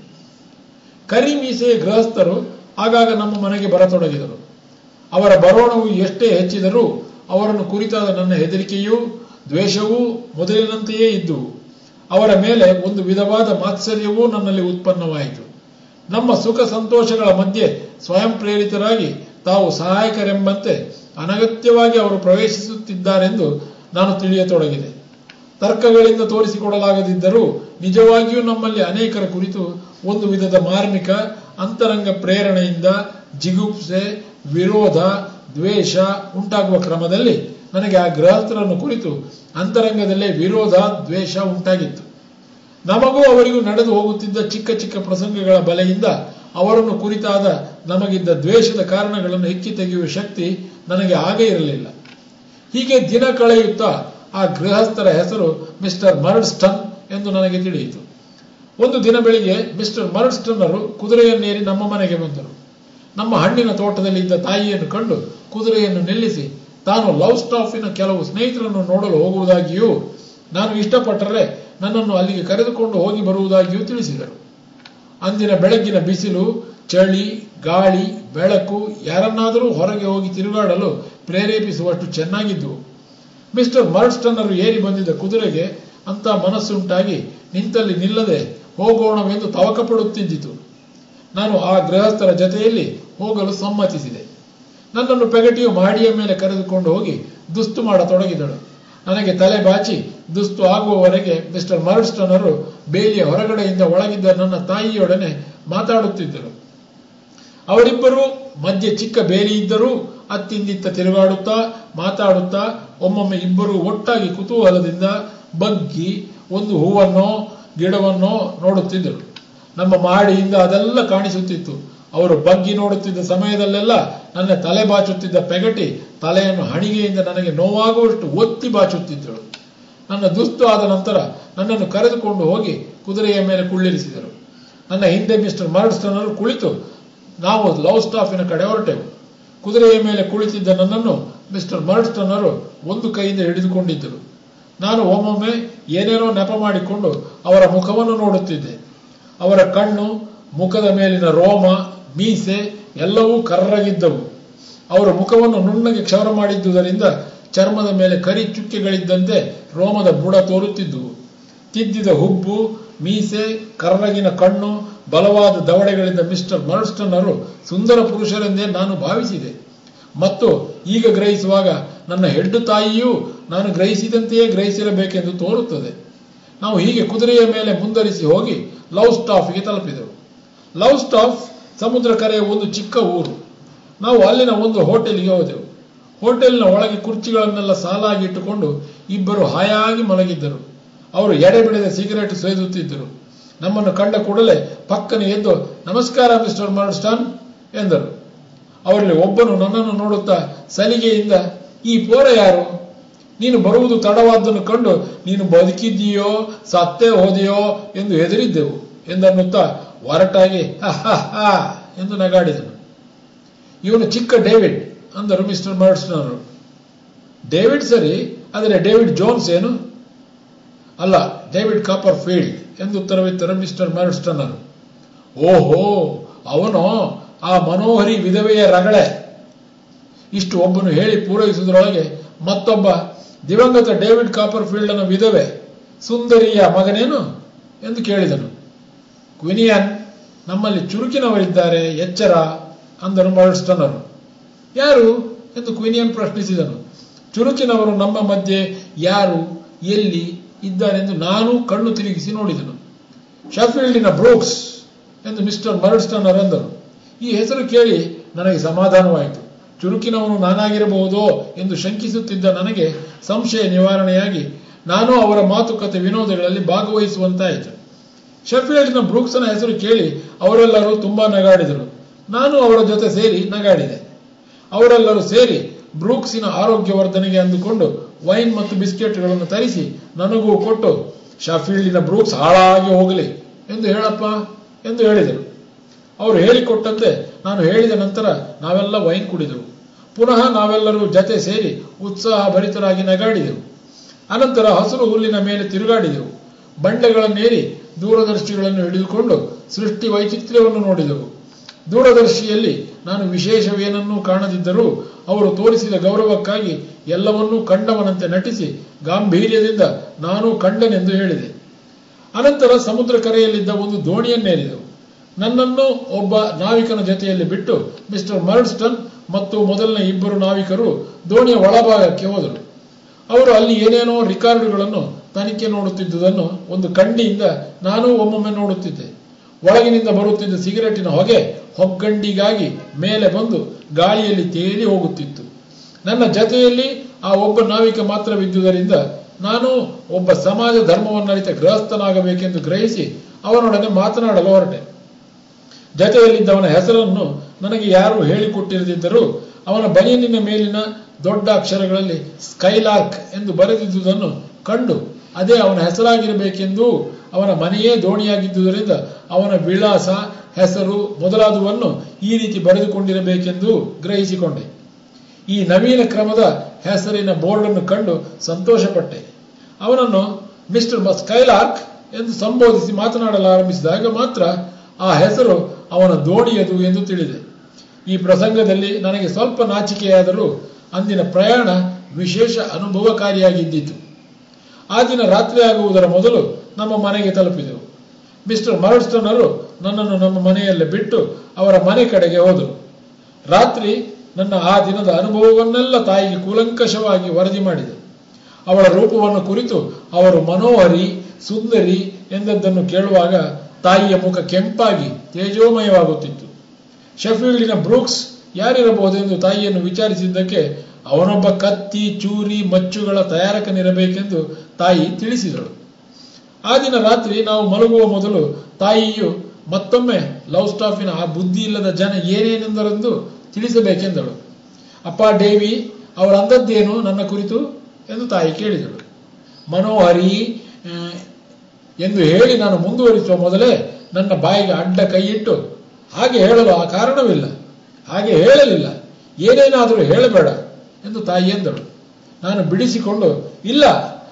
A: ಕರಿ ಮೀಸೆಯ ಗೃಹಸ್ಥರು ಆಗಾಗ ನಮ್ಮ ಮನೆಗೆ ಬರತೊಡಗಿದರು ಅವರ ಬರೋಣವು ಎಷ್ಟೇ ಹೆಚ್ಚಿದರೂ ಅವರನ್ನು ಕುರಿತಾದ ನನ್ನ ಹೆದರಿಕೆಯೂ ದ್ವೇಷವೂ ಮೊದಲಿನಂತೆಯೇ ಇದ್ದುವು ಅವರ ಮೇಲೆ ಒಂದು ವಿಧವಾದ ಮಾತ್ಸರ್ಯವೂ ನನ್ನಲ್ಲಿ ಉತ್ಪನ್ನವಾಯಿತು ನಮ್ಮ ಸುಖ ಸಂತೋಷಗಳ ಮಧ್ಯೆ ಸ್ವಯಂ ಪ್ರೇರಿತರಾಗಿ ತಾವು ಸಹಾಯಕರೆಂಬಂತೆ ಅನಗತ್ಯವಾಗಿ ಅವರು ಪ್ರವೇಶಿಸುತ್ತಿದ್ದಾರೆಂದು ನಾನು ತಿಳಿಯತೊಡಗಿದೆ ತರ್ಕಗಳಿಂದ ತೋರಿಸಿಕೊಡಲಾಗದಿದ್ದರೂ ನಿಜವಾಗಿಯೂ ನಮ್ಮಲ್ಲಿ ಅನೇಕರ ಕುರಿತು ಒಂದು ವಿಧದ ಮಾರ್ಮಿಕ ಅಂತರಂಗ ಪ್ರೇರಣೆಯಿಂದ ಜಿಗುಪ್ಸೆ ವಿರೋಧ ದ್ವೇಷ ಉಂಟಾಗುವ ಕ್ರಮದಲ್ಲಿ ನನಗೆ ಆ ಗೃಹಸ್ಥರನ್ನು ಕುರಿತು ಅಂತರಂಗದಲ್ಲೇ ವಿರೋಧ ದ್ವೇಷ ಉಂಟಾಗಿತ್ತು ನಮಗೂ ಅವರಿಗೂ ನಡೆದು ಹೋಗುತ್ತಿದ್ದ ಚಿಕ್ಕ ಚಿಕ್ಕ ಪ್ರಸಂಗಗಳ ಬಲೆಯಿಂದ ಅವರನ್ನು ಕುರಿತಾದ ನಮಗಿದ್ದ ದ್ವೇಷದ ಕಾರಣಗಳನ್ನು ಹೆಕ್ಕಿ ತೆಗೆಯುವ ಶಕ್ತಿ ನನಗೆ ಆಗೇ ಇರಲಿಲ್ಲ ಹೀಗೆ ದಿನ ಕಳೆಯುತ್ತಾ ಆ ಗೃಹಸ್ಥರ ಹೆಸರು ಮಿಸ್ಟರ್ ಮರ್ಡ್ಸ್ಟನ್ ಎಂದು ನನಗೆ ತಿಳಿಯಿತು ಒಂದು ದಿನ ಬೆಳಿಗ್ಗೆ ಮಿಸ್ಟರ್ ಮರ್ಡ್ಸ್ಟನ್ನರು ಕುದುರೆಯನ್ನೇರಿ ನಮ್ಮ ಮನೆಗೆ ಬಂದರು ನಮ್ಮ ಹಣ್ಣಿನ ತೋಟದಲ್ಲಿ ಇದ್ದ ತಾಯಿಯನ್ನು ಕಂಡು ಕುದುರೆಯನ್ನು ನಿಲ್ಲಿಸಿ ತಾನು ಲವ್ ಸ್ಟಾಫಿನ ಕೆಲವು ಸ್ನೇಹಿತರನ್ನು ನೋಡಲು ಹೋಗುವುದಾಗಿಯೂ ನಾನು ಇಷ್ಟಪಟ್ಟರೆ ನನ್ನನ್ನು ಅಲ್ಲಿಗೆ ಕರೆದುಕೊಂಡು ಹೋಗಿ ಬರುವುದಾಗಿಯೂ ತಿಳಿಸಿದರು ಅಂದಿನ ಬೆಳಗ್ಗಿನ ಬಿಸಿಲು ಚಳಿ ಗಾಳಿ ಬೆಳಕು ಯಾರನ್ನಾದರೂ ಹೊರಗೆ ಹೋಗಿ ತಿರುಗಾಡಲು ಪ್ರೇರೇಪಿಸುವಷ್ಟು ಚೆನ್ನಾಗಿದ್ದವು ಮಿಸ್ಟರ್ ಮರ್ಡ್ಸ್ಟನ್ನರು ಏರಿ ಬಂದಿದ್ದ ಕುದುರೆಗೆ ಅಂತ ಮನಸ್ಸುಂಟಾಗಿ ನಿಂತಲ್ಲಿ ನಿಲ್ಲದೆ ಹೋಗೋಣವೆಂದು ತವಕ ಪಡುತ್ತಿದ್ದಿತು ನಾನು ಆ ಗೃಹಸ್ಥರ ಜೊತೆಯಲ್ಲಿ ಹೋಗಲು ಸಮ್ಮತಿಸಿದೆ ನನ್ನನ್ನು ಪೆಗಟಿಯು ಮಾಡಿಯ ಮೇಲೆ ಕರೆದುಕೊಂಡು ಹೋಗಿ ದುಸ್ತು ಮಾಡತೊಡಗಿದಳು ನನಗೆ ತಲೆ ಬಾಚಿ ದುಸ್ತು ಆಗುವವರೆಗೆ ಮಿಸ್ಟರ್ ಮರ್ಡ್ಸ್ಟನರು ಬೇಲಿಯ ಹೊರಗಡೆಯಿಂದ ಒಳಗಿದ್ದ ನನ್ನ ತಾಯಿಯೊಡನೆ ಮಾತಾಡುತ್ತಿದ್ದರು ಅವರಿಬ್ಬರು ಮಧ್ಯೆ ಚಿಕ್ಕ ಬೇಲಿ ಇದ್ದರೂ ಅತ್ತಿಂದಿತ್ತ ತಿರುಗಾಡುತ್ತಾ ಮಾತಾಡುತ್ತಾ ಒಮ್ಮೊಮ್ಮೆ ಇಬ್ಬರು ಒಟ್ಟಾಗಿ ಕುತೂಹಲದಿಂದ ಬಗ್ಗಿ ಒಂದು ಹೂವನ್ನೋ ಗಿಡವನ್ನೋ ನೋಡುತ್ತಿದ್ದರು ನಮ್ಮ ಮಾಡಿಯಿಂದ ಅದೆಲ್ಲ ಕಾಣಿಸುತ್ತಿತ್ತು ಅವರು ಬಗ್ಗಿ ನೋಡುತ್ತಿದ್ದ ಸಮಯದಲ್ಲೆಲ್ಲ ನನ್ನ ತಲೆ ಬಾಚುತ್ತಿದ್ದ ಪೆಗಟಿ ತಲೆಯನ್ನು ಹಣಿಗೆಯಿಂದ ನನಗೆ ನೋವಾಗುವಷ್ಟು ಒತ್ತಿ ಬಾಚುತ್ತಿದ್ದಳು ನನ್ನ ದುಸ್ತು ಆದ ನಂತರ ನನ್ನನ್ನು ಕರೆದುಕೊಂಡು ಹೋಗಿ ಕುದುರೆಯ ಮೇಲೆ ಕುಳ್ಳಿರಿಸಿದರು ನನ್ನ ಹಿಂದೆ ಮಿಸ್ಟರ್ ಮರ್ಡ್ಸ್ಟನರು ಕುಳಿತು ನಾವು ಲವ್ ಸ್ಟಾಫಿನ ಕಡೆ ಹೊರಟೆವು ಕುದುರೆಯ ಮೇಲೆ ಕುಳಿತಿದ್ದ ನನ್ನನ್ನು ಮಿಸ್ಟರ್ ಮರ್ಡ್ಸ್ಟನರು ಒಂದು ಕೈಯಿಂದ ಹಿಡಿದುಕೊಂಡಿದ್ದರು ನಾನು ಒಮ್ಮೊಮ್ಮೆ ಏನೇನೋ ನೆಪ ಮಾಡಿಕೊಂಡು ಅವರ ಮುಖವನ್ನು ನೋಡುತ್ತಿದ್ದೆ ಅವರ ಕಣ್ಣು ಮುಖದ ಮೇಲಿನ ರೋಮ ಮೀಸೆ ಎಲ್ಲವೂ ಕರ್ರಗಿದ್ದವು ಅವರ ಮುಖವನ್ನು ನುಣ್ಣಗೆ ಕ್ಷೌರ ಮಾಡಿದ್ದುದರಿಂದ ಚರ್ಮದ ಮೇಲೆ ಕರಿ ಚುಕ್ಕೆಗಳಿದ್ದಂತೆ ರೋಮದ ಬುಡ ತೋರುತ್ತಿದ್ದುವು ತಿದ್ದಿದ ಹುಬ್ಬು ಮೀಸೆ ಕರ್ರಗಿನ ಕಣ್ಣು ಬಲವಾದ ದವಡೆಗಳಿಂದ ಮಿಸ್ಟರ್ ಮರ್ಸ್ಟನ್ನರು ಸುಂದರ ಪುರುಷರೆಂದೇ ನಾನು ಭಾವಿಸಿದೆ ಮತ್ತು ಈಗ ಗ್ರಹಿಸುವಾಗ ನನ್ನ ಹೆಡ್ಡು ತಾಯಿಯೂ ನಾನು ಗ್ರಹಿಸಿದಂತೆಯೇ ಗ್ರಹಿಸಿರಬೇಕೆಂದು ತೋರುತ್ತದೆ ನಾವು ಹೀಗೆ ಕುದುರೆಯ ಮೇಲೆ ಮುಂದರಿಸಿ ಹೋಗಿ ಲವ್ ಸ್ಟಾಫ್ಗೆ ತಲುಪಿದೆವು ಲವ್ ಸ್ಟಾಫ್ ಸಮುದ್ರ ಕರೆಯ ಒಂದು ಚಿಕ್ಕ ಊರು ನಾವು ಅಲ್ಲಿನ ಒಂದು ಹೋಟೆಲ್ಗೆ ಹೋದೆವು ಹೋಟೆಲ್ನ ಒಳಗೆ ಕುರ್ಚಿಗಳನ್ನೆಲ್ಲ ಸಾಲಾಗಿ ಇಟ್ಟುಕೊಂಡು ಇಬ್ಬರು ಹಾಯಾಗಿ ಮಲಗಿದ್ದರು ಅವರು ಎಡೆಬಿಡದ ಸಿಗರೆಟ್ ಸೇದುತ್ತಿದ್ದರು ನಮ್ಮನ್ನು ಕಂಡ ಕೂಡಲೇ ಪಕ್ಕನೆ ಎದ್ದು ನಮಸ್ಕಾರ ಮಿಸ್ಟರ್ ಮರ್ಸ್ಟಾನ್ ಎಂದರು ಅವರಲ್ಲಿ ಒಬ್ಬನು ನನ್ನನ್ನು ನೋಡುತ್ತಾ ಸಲಿಗೆಯಿಂದ ಈ ಪೋರ ಯಾರು ನೀನು ಬರುವುದು ತಡವಾದ್ದನ್ನು ಕಂಡು ನೀನು ಬದುಕಿದ್ದೀಯೋ ಸತ್ತೇ ಹೋದೆಯೋ ಎಂದು ಹೆದರಿದ್ದೆವು ಎಂದನ್ನುತ್ತಾ ಒರಟಾಗಿ ಹ ಎಂದು ನಗಾಡಿದನು ಇವನು ಚಿಕ್ಕ ಡೇವಿಡ್ ಅಂದರು ಮಿಸ್ಟರ್ ಮರ್ಡ್ಸ್ನವರು ಡೇವಿಡ್ ಸರಿ ಆದರೆ ಡೇವಿಡ್ ಜೋನ್ಸ್ ಏನು ಅಲ್ಲ ಡೇವಿಡ್ ಕಾಪರ್ ಫೀಲ್ಡ್ ಎಂದು ಉತ್ತರವಿತ್ತರು ಮಿಸ್ಟರ್ ಮರ್ಡ್ಸ್ಟನ್ನರು ಓಹೋ ಅವನು ಆ ಮನೋಹರಿ ವಿಧವೆಯ ರಗಳೆ ಇಷ್ಟು ಒಬ್ಬನು ಹೇಳಿ ಪೂರೈಸುವುದರೊಳಗೆ ಮತ್ತೊಬ್ಬ ದಿವಂಗತ ಡೇವಿಡ್ ಕಾಪರ್ ಫೀಲ್ಡನ ವಿಧವೆ ಸುಂದರಿಯ ಮಗನೇನು ಎಂದು ಕೇಳಿದನು ಕ್ವಿನಿಯನ್ ನಮ್ಮಲ್ಲಿ ಚುರುಕಿನವರಿದ್ದಾರೆ ಎಚ್ಚರ ಅಂದರು ಮರ್ಸ್ಟನರು ಯಾರು ಎಂದು ಕ್ವಿನಿಯನ್ ಪ್ರಶ್ನಿಸಿದನು ಚುರುಕಿನವರು ನಮ್ಮ ಮಧ್ಯೆ ಯಾರು ಎಲ್ಲಿ ಇದ್ದಾರೆಂದು ನಾನು ಕಣ್ಣು ತಿರುಗಿಸಿ ನೋಡಿದನು ಶಫೀಲ್ಡಿನ ಬ್ರೂಕ್ಸ್ ಎಂದು ಮಿಸ್ಟರ್ ಮರ್ಡ್ಸ್ಟನರ್ ಎಂದರು ಈ ಹೆಸರು ಕೇಳಿ ನನಗೆ ಸಮಾಧಾನವಾಯಿತು ಚುರುಕಿನವನು ನಾನಾಗಿರಬಹುದೋ ಎಂದು ಶಂಕಿಸುತ್ತಿದ್ದ ನನಗೆ ಸಂಶಯ ನಿವಾರಣೆಯಾಗಿ ನಾನು ಅವರ ಮಾತುಕತೆ ವಿನೋದಗಳಲ್ಲಿ ಭಾಗವಹಿಸುವಂತಾಯಿತು ಶೆಫೀಲ್ಡ್ನ ಬ್ರೂಕ್ಸನ ಹೆಸರು ಕೇಳಿ ಅವರೆಲ್ಲರೂ ತುಂಬಾ ನಗಾಡಿದರು ನಾನು ಅವರ ಜೊತೆ ಸೇರಿ ನಗಾಡಿದೆ ಅವರೆಲ್ಲರೂ ಸೇರಿ ಬ್ರೂಕ್ಸಿನ ಆರೋಗ್ಯವರ್ಧನೆಗೆ ಅಂದುಕೊಂಡು ವೈನ್ ಮತ್ತು ಬಿಸ್ಕೆಟ್ಗಳನ್ನು ತರಿಸಿ ನನಗೂ ಕೊಟ್ಟು ಶಫೀಲ್ಡಿನ ಬ್ರೂಕ್ಸ್ ಹಾಳಾಗಿ ಹೋಗಲಿ ಎಂದು ಹೇಳಪ್ಪ ಎಂದು ಹೇಳಿದರು ಅವರು ಹೇಳಿಕೊಟ್ಟಂತೆ ನಾನು ಹೇಳಿದ ನಂತರ ನಾವೆಲ್ಲ ವೈನ್ ಕುಡಿದೆವು ಪುನಃ ನಾವೆಲ್ಲರೂ ಜತೆ ಸೇರಿ ಉತ್ಸಾಹ ಭರಿತರಾಗಿ ನಗಾಡಿದೆವು ಅನಂತರ ಹಸಿರು ಹುಲ್ಲಿನ ಮೇಲೆ ತಿರುಗಾಡಿದೆವು ಬಂಡೆಗಳನ್ನೇರಿ ದೂರದರ್ಶಿಗಳನ್ನು ಹಿಡಿದುಕೊಂಡು ಸೃಷ್ಟಿ ವೈಚಿತ್ರ್ಯವನ್ನು ನೋಡಿದೆವು ದೂರದರ್ಶಿಯಲ್ಲಿ ನಾನು ವಿಶೇಷವೇನನ್ನೂ ಕಾಣದಿದ್ದರೂ ಅವರು ತೋರಿಸಿದ ಗೌರವಕ್ಕಾಗಿ ಎಲ್ಲವನ್ನೂ ಕಂಡವನಂತೆ ನಟಿಸಿ ಗಾಂಭೀರ್ಯದಿಂದ ನಾನು ಕಂಡನೆಂದು ಹೇಳಿದೆ ಅನಂತರ ಸಮುದ್ರ ಕರೆಯಲ್ಲಿದ್ದ ಒಂದು ದೋಣಿಯನ್ನೇರಿದೆವು ನನ್ನನ್ನು ಒಬ್ಬ ನಾವಿಕನ ಜೊತೆಯಲ್ಲಿ ಬಿಟ್ಟು ಮಿಸ್ಟರ್ ಮರ್ಡ್ಸ್ಟನ್ ಮತ್ತು ಮೊದಲನೇ ಇಬ್ಬರು ನಾವಿಕರು ದೋಣಿಯ ಒಳಭಾಗಕ್ಕೆ ಹೋದರು ಅವರು ಅಲ್ಲಿ ಏನೇನೋ ರಿಕಾರ್ಡುಗಳನ್ನು ತನಿಖೆ ನೋಡುತ್ತಿದ್ದುದನ್ನು ಒಂದು ಕಂಡಿಯಿಂದ ನಾನೂ ಒಮ್ಮೊಮ್ಮೆ ನೋಡುತ್ತಿದ್ದೆ ಒಳಗಿನಿಂದ ಬರುತ್ತಿದ್ದ ಸಿಗರೆಟಿನ ಹೊಗೆ ಹೊಗ್ಗಂಡಿಗಾಗಿ ಮೇಲೆ ಬಂದು ಗಾಳಿಯಲ್ಲಿ ತೇಲಿ ಹೋಗುತ್ತಿತ್ತು ನನ್ನ ಜತೆಯಲ್ಲಿ ಆ ಒಬ್ಬ ನಾವಿಕ ಮಾತ್ರವಿದ್ದುದರಿಂದ ನಾನು ಒಬ್ಬ ಸಮಾಜ ಧರ್ಮವನ್ನರಿತ ಗೃಹಸ್ಥನಾಗಬೇಕೆಂದು ಗ್ರಹಿಸಿ ಅವನೊಡನೆ ಮಾತನಾಡಲು ಹೊರಟೆ ಜತೆಯಲ್ಲಿದ್ದವನ ಹೆಸರನ್ನು ನನಗೆ ಯಾರೂ ಹೇಳಿಕೊಟ್ಟಿರದಿದ್ದರೂ ಅವನ ಬನಿಯನಿನ ಮೇಲಿನ ದೊಡ್ಡ ಅಕ್ಷರಗಳಲ್ಲಿ ಸ್ಕೈಲಾರ್ಕ್ ಎಂದು ಬರೆದಿದ್ದುದನ್ನು ಕಂಡು ಅದೇ ಅವನ ಹೆಸರಾಗಿರಬೇಕೆಂದು ಅವನ ಮನೆಯೇ ದೋಣಿಯಾಗಿದ್ದುದರಿಂದ ಅವನ ವಿಳಾಸ ಹೆಸರು ಮೊದಲಾದವನ್ನು ಈ ರೀತಿ ಬರೆದುಕೊಂಡಿರಬೇಕೆಂದು ಗ್ರಹಿಸಿಕೊಂಡೆ ಈ ನವೀನ ಕ್ರಮದ ಹೆಸರಿನ ಬೋರ್ಡನ್ನು ಕಂಡು ಸಂತೋಷಪಟ್ಟೆ ಅವನನ್ನು ಮಿಸ್ಟರ್ ಸ್ಕೈಲಾರ್ಕ್ ಎಂದು ಸಂಬೋಧಿಸಿ ಮಾತನಾಡಲಾರಂಭಿಸಿದಾಗ ಮಾತ್ರ ಆ ಹೆಸರು ಅವನ ದೋಣಿಯದು ಎಂದು ತಿಳಿದೆ ಈ ಪ್ರಸಂಗದಲ್ಲಿ ನನಗೆ ಸ್ವಲ್ಪ ನಾಚಿಕೆಯಾದರೂ ಅಂದಿನ ಪ್ರಯಾಣ ವಿಶೇಷ ಅನುಭವಕಾರಿಯಾಗಿದ್ದಿತು ಆ ದಿನ ರಾತ್ರಿ ಆಗುವುದರ ಮೊದಲು ನಮ್ಮ ಮನೆಗೆ ತಲುಪಿದೆವು ಮಿಸ್ಟರ್ ಮರಡ್ಸ್ಟನರು ನನ್ನನ್ನು ನಮ್ಮ ಮನೆಯಲ್ಲೇ ಬಿಟ್ಟು ಅವರ ಮನೆ ಕಡೆಗೆ ಹೋದರು ರಾತ್ರಿ ನನ್ನ ಆ ದಿನದ ಅನುಭವವನ್ನೆಲ್ಲ ತಾಯಿಗೆ ಕೂಲಂಕಷವಾಗಿ ವರದಿ ಮಾಡಿದೆ ಅವಳ ರೂಪವನ್ನು ಕುರಿತು ಅವರು ಮನೋಹರಿ ಸುಂದರಿ ಎಂದದ್ದನ್ನು ಕೇಳುವಾಗ ತಾಯಿಯ ಮುಖ ಕೆಂಪಾಗಿ ತೇಜೋಮಯವಾಗುತ್ತಿತ್ತು ಶಫೀಲ್ಡಿನ ಬ್ರೂಕ್ಸ್ ಯಾರಿರಬಹುದೆಂದು ತಾಯಿಯನ್ನು ವಿಚಾರಿಸಿದ್ದಕ್ಕೆ ಅವನೊಬ್ಬ ಕತ್ತಿ ಚೂರಿ ಮಚ್ಚುಗಳ ತಯಾರಕನಿರಬೇಕೆಂದು ತಾಯಿ ತಿಳಿಸಿದಳು ಆ ದಿನ ರಾತ್ರಿ ನಾವು ಮಲಗುವ ಮೊದಲು ತಾಯಿಯು ಮತ್ತೊಮ್ಮೆ ಲವ್ ಸ್ಟಾಫಿನ ಆ ಬುದ್ಧಿ ಇಲ್ಲದ ಜನ ಏನೇನೆಂದರೆಂದು ತಿಳಿಸಬೇಕೆಂದಳು ಅಪ್ಪ ಡೇವಿ ಅವರ ಅಂದದ್ದೇನು ನನ್ನ ಕುರಿತು ಎಂದು ತಾಯಿ ಕೇಳಿದಳು ಮನೋಹರಿ ಆ, ಎಂದು ಹೇಳಿ ನಾನು ಮುಂದುವರಿಸುವ ಮೊದಲೇ ನನ್ನ ಬಾಯಿಗೆ ಅಡ್ಡ ಕೈಯಿಟ್ಟು ಹಾಗೆ ಹೇಳಲು ಆ ಕಾರಣವಿಲ್ಲ ಹಾಗೆ ಹೇಳಲಿಲ್ಲ ಏನೇನಾದರೂ ಹೇಳಬೇಡ ಎಂದು ತಾಯಿ ಎಂದಳು ನಾನು ಬಿಡಿಸಿಕೊಂಡು ಇಲ್ಲ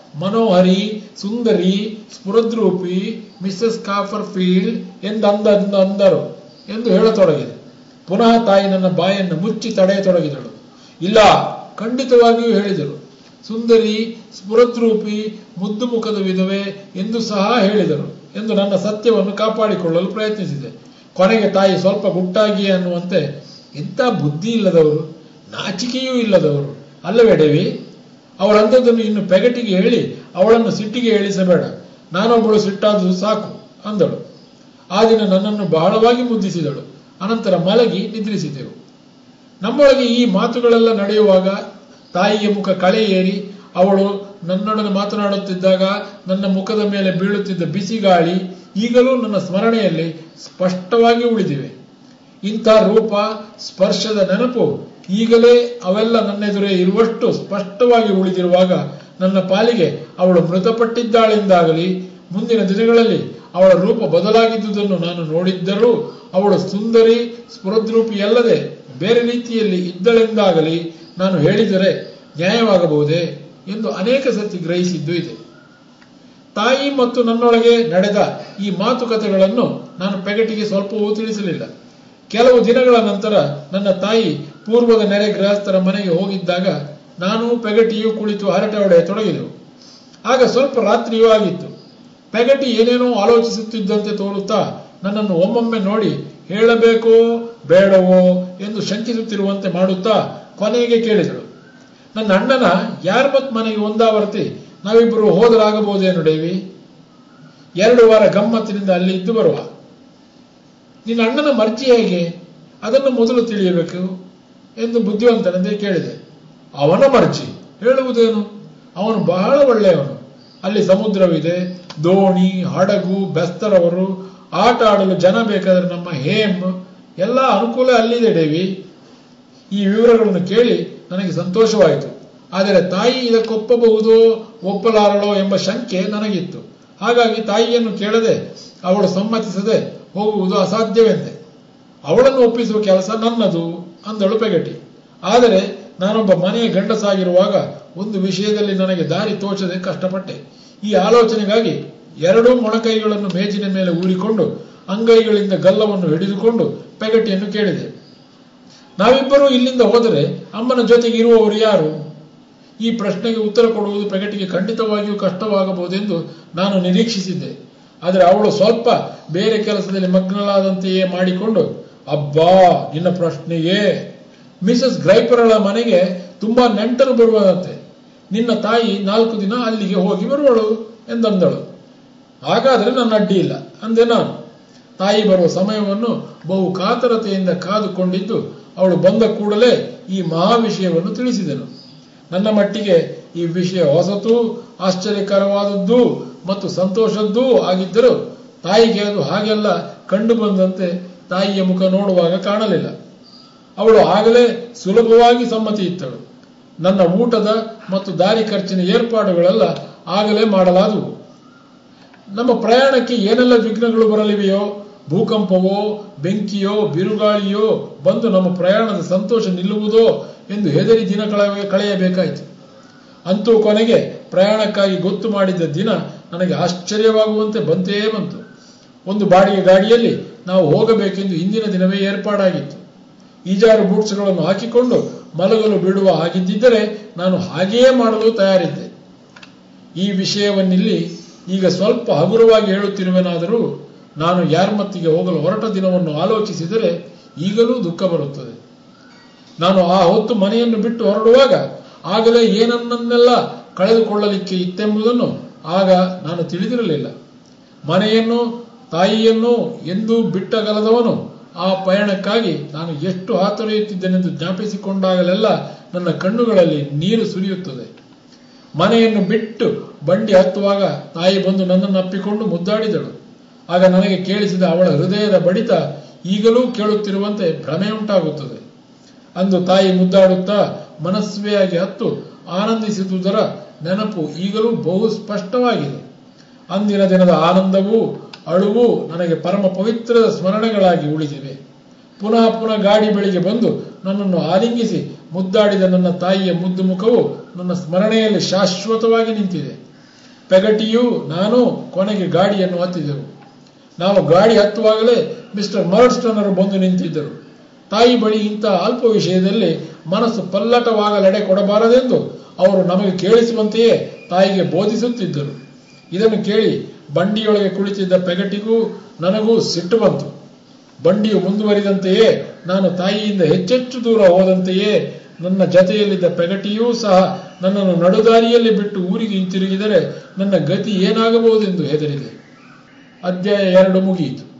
A: ಮನೋಹರಿ ಸುಂದರಿ ಸ್ಫುರದ್ರೂಪಿ ಮಿಸ್ಸಸ್ ಕಾಫರ್ ಫೀಲ್ಡ್ ಎಂದಂದ ಅಂದರು ಎಂದು ಹೇಳತೊಡಗಿದೆ ಪುನಃ ತಾಯಿ ನನ್ನ ಬಾಯನ್ನು ಮುಚ್ಚಿ ತಡೆಯತೊಡಗಿದಳು ಇಲ್ಲ ಖಂಡಿತವಾಗಿಯೂ ಹೇಳಿದರು ಸುಂದರಿ ಸ್ಫುರದ್ರೂಪಿ ಮುದ್ದು ಮುಖದ ವಿಧವೆ ಎಂದು ಸಹ ಹೇಳಿದರು ಎಂದು ನನ್ನ ಸತ್ಯವನ್ನು ಕಾಪಾಡಿಕೊಳ್ಳಲು ಪ್ರಯತ್ನಿಸಿದೆ ಕೊನೆಗೆ ತಾಯಿ ಸ್ವಲ್ಪ ಗುಟ್ಟಾಗಿ ಅನ್ನುವಂತೆ ಎಂಥ ಬುದ್ಧಿ ಇಲ್ಲದವರು ನಾಚಿಕೆಯೂ ಇಲ್ಲದವರು ಅಲ್ಲವೇ ದೇವಿ ಅವರಂಥದ್ದನ್ನು ಇನ್ನು ಪೆಗಟಿಗೆ ಹೇಳಿ ಅವಳನ್ನು ಸಿಟ್ಟಿಗೆ ಇಳಿಸಬೇಡ ನಾನೊಬ್ಬಳು ಸಿಟ್ಟಾದುದು ಸಾಕು ಅಂದಳು ಆ ದಿನ ನನ್ನನ್ನು ಬಹಳವಾಗಿ ಮುದ್ದಿಸಿದಳು ಅನಂತರ ಮಲಗಿ ನಿದ್ರಿಸಿದೆವು ನಮ್ಮೊಳಗೆ ಈ ಮಾತುಗಳೆಲ್ಲ ನಡೆಯುವಾಗ ತಾಯಿಯ ಮುಖ ಕಳೆ ಏರಿ ಅವಳು ನನ್ನೊಡನೆ ಮಾತನಾಡುತ್ತಿದ್ದಾಗ ನನ್ನ ಮುಖದ ಮೇಲೆ ಬೀಳುತ್ತಿದ್ದ ಬಿಸಿ ಗಾಳಿ ಈಗಲೂ ನನ್ನ ಸ್ಮರಣೆಯಲ್ಲಿ ಸ್ಪಷ್ಟವಾಗಿ ಉಳಿದಿವೆ ಇಂಥ ರೂಪ ಸ್ಪರ್ಶದ ನೆನಪು ಈಗಲೇ ಅವೆಲ್ಲ ನನ್ನೆದುರೇ ಇರುವಷ್ಟು ಸ್ಪಷ್ಟವಾಗಿ ಉಳಿದಿರುವಾಗ ನನ್ನ ಪಾಲಿಗೆ ಅವಳು ಮೃತಪಟ್ಟಿದ್ದಾಳೆಂದಾಗಲಿ ಮುಂದಿನ ದಿನಗಳಲ್ಲಿ ಅವಳ ರೂಪ ಬದಲಾಗಿದ್ದುದನ್ನು ನಾನು ನೋಡಿದ್ದರೂ ಅವಳು ಸುಂದರಿ ಸ್ಫುರದ್ರೂಪಿಯಲ್ಲದೆ ಬೇರೆ ರೀತಿಯಲ್ಲಿ ಇದ್ದಳೆಂದಾಗಲಿ ನಾನು ಹೇಳಿದರೆ ನ್ಯಾಯವಾಗಬಹುದೇ ಎಂದು ಅನೇಕ ಸತಿ ಗ್ರಹಿಸಿದ್ದು ಇದೆ ತಾಯಿ ಮತ್ತು ನನ್ನೊಳಗೆ ನಡೆದ ಈ ಮಾತುಕತೆಗಳನ್ನು ನಾನು ಪೆಗಟಿಗೆ ಸ್ವಲ್ಪವೂ ತಿಳಿಸಲಿಲ್ಲ ಕೆಲವು ದಿನಗಳ ನಂತರ ನನ್ನ ತಾಯಿ ಪೂರ್ವದ ನೆರೆ ಗೃಹಸ್ಥರ ಮನೆಗೆ ಹೋಗಿದ್ದಾಗ ನಾನು ಪೆಗಟಿಯು ಕುಳಿತು ಹರಟೆ ಹೊಡೆಯತೊಡಗಿದೆವು ಆಗ ಸ್ವಲ್ಪ ರಾತ್ರಿಯೂ ಆಗಿತ್ತು ಪೆಗಟಿ ಏನೇನೋ ಆಲೋಚಿಸುತ್ತಿದ್ದಂತೆ ತೋರುತ್ತಾ ನನ್ನನ್ನು ಒಮ್ಮೊಮ್ಮೆ ನೋಡಿ ಹೇಳಬೇಕೋ ಬೇಡವೋ ಎಂದು ಶಂಕಿಸುತ್ತಿರುವಂತೆ ಮಾಡುತ್ತಾ ಕೊನೆಗೆ ಕೇಳಿದಳು ನನ್ನ ಅಣ್ಣನ ಯಾರ್ಮತ್ ಮನೆಗೆ ಒಂದಾವರ್ತಿ ನಾವಿಬ್ಬರು ಹೋದರಾಗಬಹುದೇನು ಡೇವಿ ಎರಡು ವಾರ ಗಮ್ಮತ್ತಿನಿಂದ ಅಲ್ಲಿ ಇದ್ದು ಬರುವ ನಿನ್ನ ಅಣ್ಣನ ಮರ್ಜಿ ಹೇಗೆ ಅದನ್ನು ಮೊದಲು ತಿಳಿಯಬೇಕು ಎಂದು ಬುದ್ಧಿವಂತನಂತೆ ಕೇಳಿದೆ ಅವನ ಮರ್ಜಿ ಹೇಳುವುದೇನು ಅವನು ಬಹಳ ಒಳ್ಳೆಯವನು ಅಲ್ಲಿ ಸಮುದ್ರವಿದೆ ದೋಣಿ ಹಡಗು ಬೆಸ್ತರವರು ಆಟ ಆಡಲು ಜನ ಬೇಕಾದರೆ ನಮ್ಮ ಹೇಮ್ ಎಲ್ಲ ಅನುಕೂಲ ಅಲ್ಲಿದೆ ಡೇವಿ ಈ ವಿವರಗಳನ್ನು ಕೇಳಿ ನನಗೆ ಸಂತೋಷವಾಯಿತು ಆದರೆ ತಾಯಿ ಇದಕ್ಕೊಪ್ಪಬಹುದೋ ಒಪ್ಪಲಾರಳೋ ಎಂಬ ಶಂಕೆ ನನಗಿತ್ತು ಹಾಗಾಗಿ ತಾಯಿಯನ್ನು ಕೇಳದೆ ಅವಳು ಸಮ್ಮತಿಸದೆ ಹೋಗುವುದು ಅಸಾಧ್ಯವೆಂದೆ ಅವಳನ್ನು ಒಪ್ಪಿಸುವ ಕೆಲಸ ನನ್ನದು ಅಂದಳು ಪೆಗಟಿ ಆದರೆ ನಾನೊಬ್ಬ ಮನೆಯ ಗಂಡಸಾಗಿರುವಾಗ ಒಂದು ವಿಷಯದಲ್ಲಿ ನನಗೆ ದಾರಿ ತೋಚದೆ ಕಷ್ಟಪಟ್ಟೆ ಈ ಆಲೋಚನೆಗಾಗಿ ಎರಡೂ ಮೊಣಕೈಗಳನ್ನು ಮೇಜಿನ ಮೇಲೆ ಊರಿಕೊಂಡು ಅಂಗೈಗಳಿಂದ ಗಲ್ಲವನ್ನು ಹಿಡಿದುಕೊಂಡು ಪೆಗಟಿಯನ್ನು ಕೇಳಿದೆ ನಾವಿಬ್ಬರೂ ಇಲ್ಲಿಂದ ಹೋದರೆ ಅಮ್ಮನ ಜೊತೆಗೆ ಇರುವವರು ಯಾರು ಈ ಪ್ರಶ್ನೆಗೆ ಉತ್ತರ ಕೊಡುವುದು ಪೆಗಟಿಗೆ ಖಂಡಿತವಾಗಿಯೂ ಕಷ್ಟವಾಗಬಹುದೆಂದು ನಾನು ನಿರೀಕ್ಷಿಸಿದ್ದೆ ಆದರೆ ಅವಳು ಸ್ವಲ್ಪ ಬೇರೆ ಕೆಲಸದಲ್ಲಿ ಮಗ್ನಳಾದಂತೆಯೇ ಮಾಡಿಕೊಂಡು ಅಬ್ಬಾ ನಿನ್ನ ಪ್ರಶ್ನೆಯೇ ಮಿಸಸ್ ಗ್ರೈಪರಳ ಮನೆಗೆ ತುಂಬಾ ನೆಂಟರು ಬರುವಂತೆ ನಿನ್ನ ತಾಯಿ ನಾಲ್ಕು ದಿನ ಅಲ್ಲಿಗೆ ಹೋಗಿ ಬರುವಳು ಎಂದಂದಳು ಹಾಗಾದರೆ ನನ್ನ ಅಡ್ಡಿ ಇಲ್ಲ ಅಂದೆ ನಾನು ತಾಯಿ ಬರುವ ಸಮಯವನ್ನು ಬಹು ಕಾತರತೆಯಿಂದ ಕಾದುಕೊಂಡಿದ್ದು ಅವಳು ಬಂದ ಕೂಡಲೇ ಈ ಮಹಾ ವಿಷಯವನ್ನು ತಿಳಿಸಿದೆನು ನನ್ನ ಮಟ್ಟಿಗೆ ಈ ವಿಷಯ ಹೊಸತು ಆಶ್ಚರ್ಯಕರವಾದದ್ದು ಮತ್ತು ಸಂತೋಷದ್ದೂ ಆಗಿದ್ದರೂ ತಾಯಿಗೆ ಅದು ಹಾಗೆಲ್ಲ ಕಂಡು ಬಂದಂತೆ ತಾಯಿಯ ಮುಖ ನೋಡುವಾಗ ಕಾಣಲಿಲ್ಲ ಅವಳು ಆಗಲೇ ಸುಲಭವಾಗಿ ಸಮ್ಮತಿ ಇತ್ತಳು ನನ್ನ ಊಟದ ಮತ್ತು ದಾರಿ ಖರ್ಚಿನ ಏರ್ಪಾಡುಗಳೆಲ್ಲ ಆಗಲೇ ಮಾಡಲಾದವು ನಮ್ಮ ಪ್ರಯಾಣಕ್ಕೆ ಏನೆಲ್ಲ ವಿಘ್ನಗಳು ಬರಲಿವೆಯೋ ಭೂಕಂಪವೋ ಬೆಂಕಿಯೋ ಬಿರುಗಾಳಿಯೋ ಬಂದು ನಮ್ಮ ಪ್ರಯಾಣದ ಸಂತೋಷ ನಿಲ್ಲುವುದೋ ಎಂದು ಹೆದರಿ ದಿನ ಕಳೆಯ ಕಳೆಯಬೇಕಾಯಿತು ಅಂತೂ ಕೊನೆಗೆ ಪ್ರಯಾಣಕ್ಕಾಗಿ ಗೊತ್ತು ಮಾಡಿದ್ದ ದಿನ ನನಗೆ ಆಶ್ಚರ್ಯವಾಗುವಂತೆ ಬಂತೇ ಬಂತು ಒಂದು ಬಾಡಿಗೆ ಗಾಡಿಯಲ್ಲಿ ನಾವು ಹೋಗಬೇಕೆಂದು ಹಿಂದಿನ ದಿನವೇ ಏರ್ಪಾಡಾಗಿತ್ತು ಈಜಾರು ಬೂಟ್ಸ್ಗಳನ್ನು ಹಾಕಿಕೊಂಡು ಮಲಗಲು ಬಿಡುವ ಹಾಗಿದ್ದಿದ್ದರೆ ನಾನು ಹಾಗೆಯೇ ಮಾಡಲು ತಯಾರಿದ್ದೆ ಈ ವಿಷಯವನ್ನಿಲ್ಲಿ ಈಗ ಸ್ವಲ್ಪ ಹಗುರವಾಗಿ ಹೇಳುತ್ತಿರುವೆನಾದರೂ ನಾನು ಯಾರ್ಮತ್ತಿಗೆ ಹೋಗಲು ಹೊರಟ ದಿನವನ್ನು ಆಲೋಚಿಸಿದರೆ ಈಗಲೂ ದುಃಖ ಬರುತ್ತದೆ ನಾನು ಆ ಹೊತ್ತು ಮನೆಯನ್ನು ಬಿಟ್ಟು ಹೊರಡುವಾಗ ಆಗಲೇ ಏನನ್ನನ್ನೆಲ್ಲ ಕಳೆದುಕೊಳ್ಳಲಿಕ್ಕೆ ಇತ್ತೆಂಬುದನ್ನು ಆಗ ನಾನು ತಿಳಿದಿರಲಿಲ್ಲ ಮನೆಯನ್ನು ತಾಯಿಯನ್ನು ಎಂದೂ ಬಿಟ್ಟಗಲದವನು ಆ ಪಯಣಕ್ಕಾಗಿ ನಾನು ಎಷ್ಟು ಹಾತೊರೆಯುತ್ತಿದ್ದೇನೆಂದು ಜ್ಞಾಪಿಸಿಕೊಂಡಾಗಲೆಲ್ಲ ನನ್ನ ಕಣ್ಣುಗಳಲ್ಲಿ ನೀರು ಸುರಿಯುತ್ತದೆ ಮನೆಯನ್ನು ಬಿಟ್ಟು ಬಂಡಿ ಹತ್ತುವಾಗ ತಾಯಿ ಬಂದು ನನ್ನನ್ನು ಅಪ್ಪಿಕೊಂಡು ಮುದ್ದಾಡಿದಳು ಆಗ ನನಗೆ ಕೇಳಿಸಿದ ಅವಳ ಹೃದಯದ ಬಡಿತ ಈಗಲೂ ಕೇಳುತ್ತಿರುವಂತೆ ಭ್ರಮೆ ಉಂಟಾಗುತ್ತದೆ ಅಂದು ತಾಯಿ ಮುದ್ದಾಡುತ್ತಾ ಮನಸ್ವಿಯಾಗಿ ಹತ್ತು ಆನಂದಿಸಿದುದರ ನೆನಪು ಈಗಲೂ ಬಹು ಸ್ಪಷ್ಟವಾಗಿದೆ ಅಂದಿನ ದಿನದ ಆನಂದವೂ ಅಳುವು ನನಗೆ ಪರಮ ಪವಿತ್ರದ ಸ್ಮರಣೆಗಳಾಗಿ ಉಳಿದಿವೆ ಪುನಃ ಪುನಃ ಗಾಡಿ ಬಳಿಗೆ ಬಂದು ನನ್ನನ್ನು ಆಲಿಂಗಿಸಿ ಮುದ್ದಾಡಿದ ನನ್ನ ತಾಯಿಯ ಮುದ್ದು ಮುಖವು ನನ್ನ ಸ್ಮರಣೆಯಲ್ಲಿ ಶಾಶ್ವತವಾಗಿ ನಿಂತಿದೆ ಪೆಗಟಿಯೂ ನಾನು ಕೊನೆಗೆ ಗಾಡಿಯನ್ನು ಹತ್ತಿದೆವು ನಾವು ಗಾಡಿ ಹತ್ತುವಾಗಲೇ ಮಿಸ್ಟರ್ ಮರ್ಡ್ಸ್ಟನರು ಬಂದು ನಿಂತಿದ್ದರು ತಾಯಿ ಬಳಿ ಇಂಥ ಅಲ್ಪ ವಿಷಯದಲ್ಲಿ ಮನಸ್ಸು ಪಲ್ಲಟವಾಗಲೆಡೆ ಕೊಡಬಾರದೆಂದು ಅವರು ನಮಗೆ ಕೇಳಿಸುವಂತೆಯೇ ತಾಯಿಗೆ ಬೋಧಿಸುತ್ತಿದ್ದರು ಇದನ್ನು ಕೇಳಿ ಬಂಡಿಯೊಳಗೆ ಕುಳಿತಿದ್ದ ಪೆಗಟಿಗೂ ನನಗೂ ಸಿಟ್ಟು ಬಂತು ಬಂಡಿಯು ಮುಂದುವರಿದಂತೆಯೇ ನಾನು ತಾಯಿಯಿಂದ ಹೆಚ್ಚೆಚ್ಚು ದೂರ ಹೋದಂತೆಯೇ ನನ್ನ ಜತೆಯಲ್ಲಿದ್ದ ಪೆಗಟಿಯೂ ಸಹ ನನ್ನನ್ನು ನಡುದಾರಿಯಲ್ಲಿ ಬಿಟ್ಟು ಊರಿಗೆ ಹಿಂತಿರುಗಿದರೆ ನನ್ನ ಗತಿ ಏನಾಗಬಹುದೆಂದು ಹೆದರಿದೆ ಅಧ್ಯಾಯ ಎರಡು ಮುಗಿಯಿತು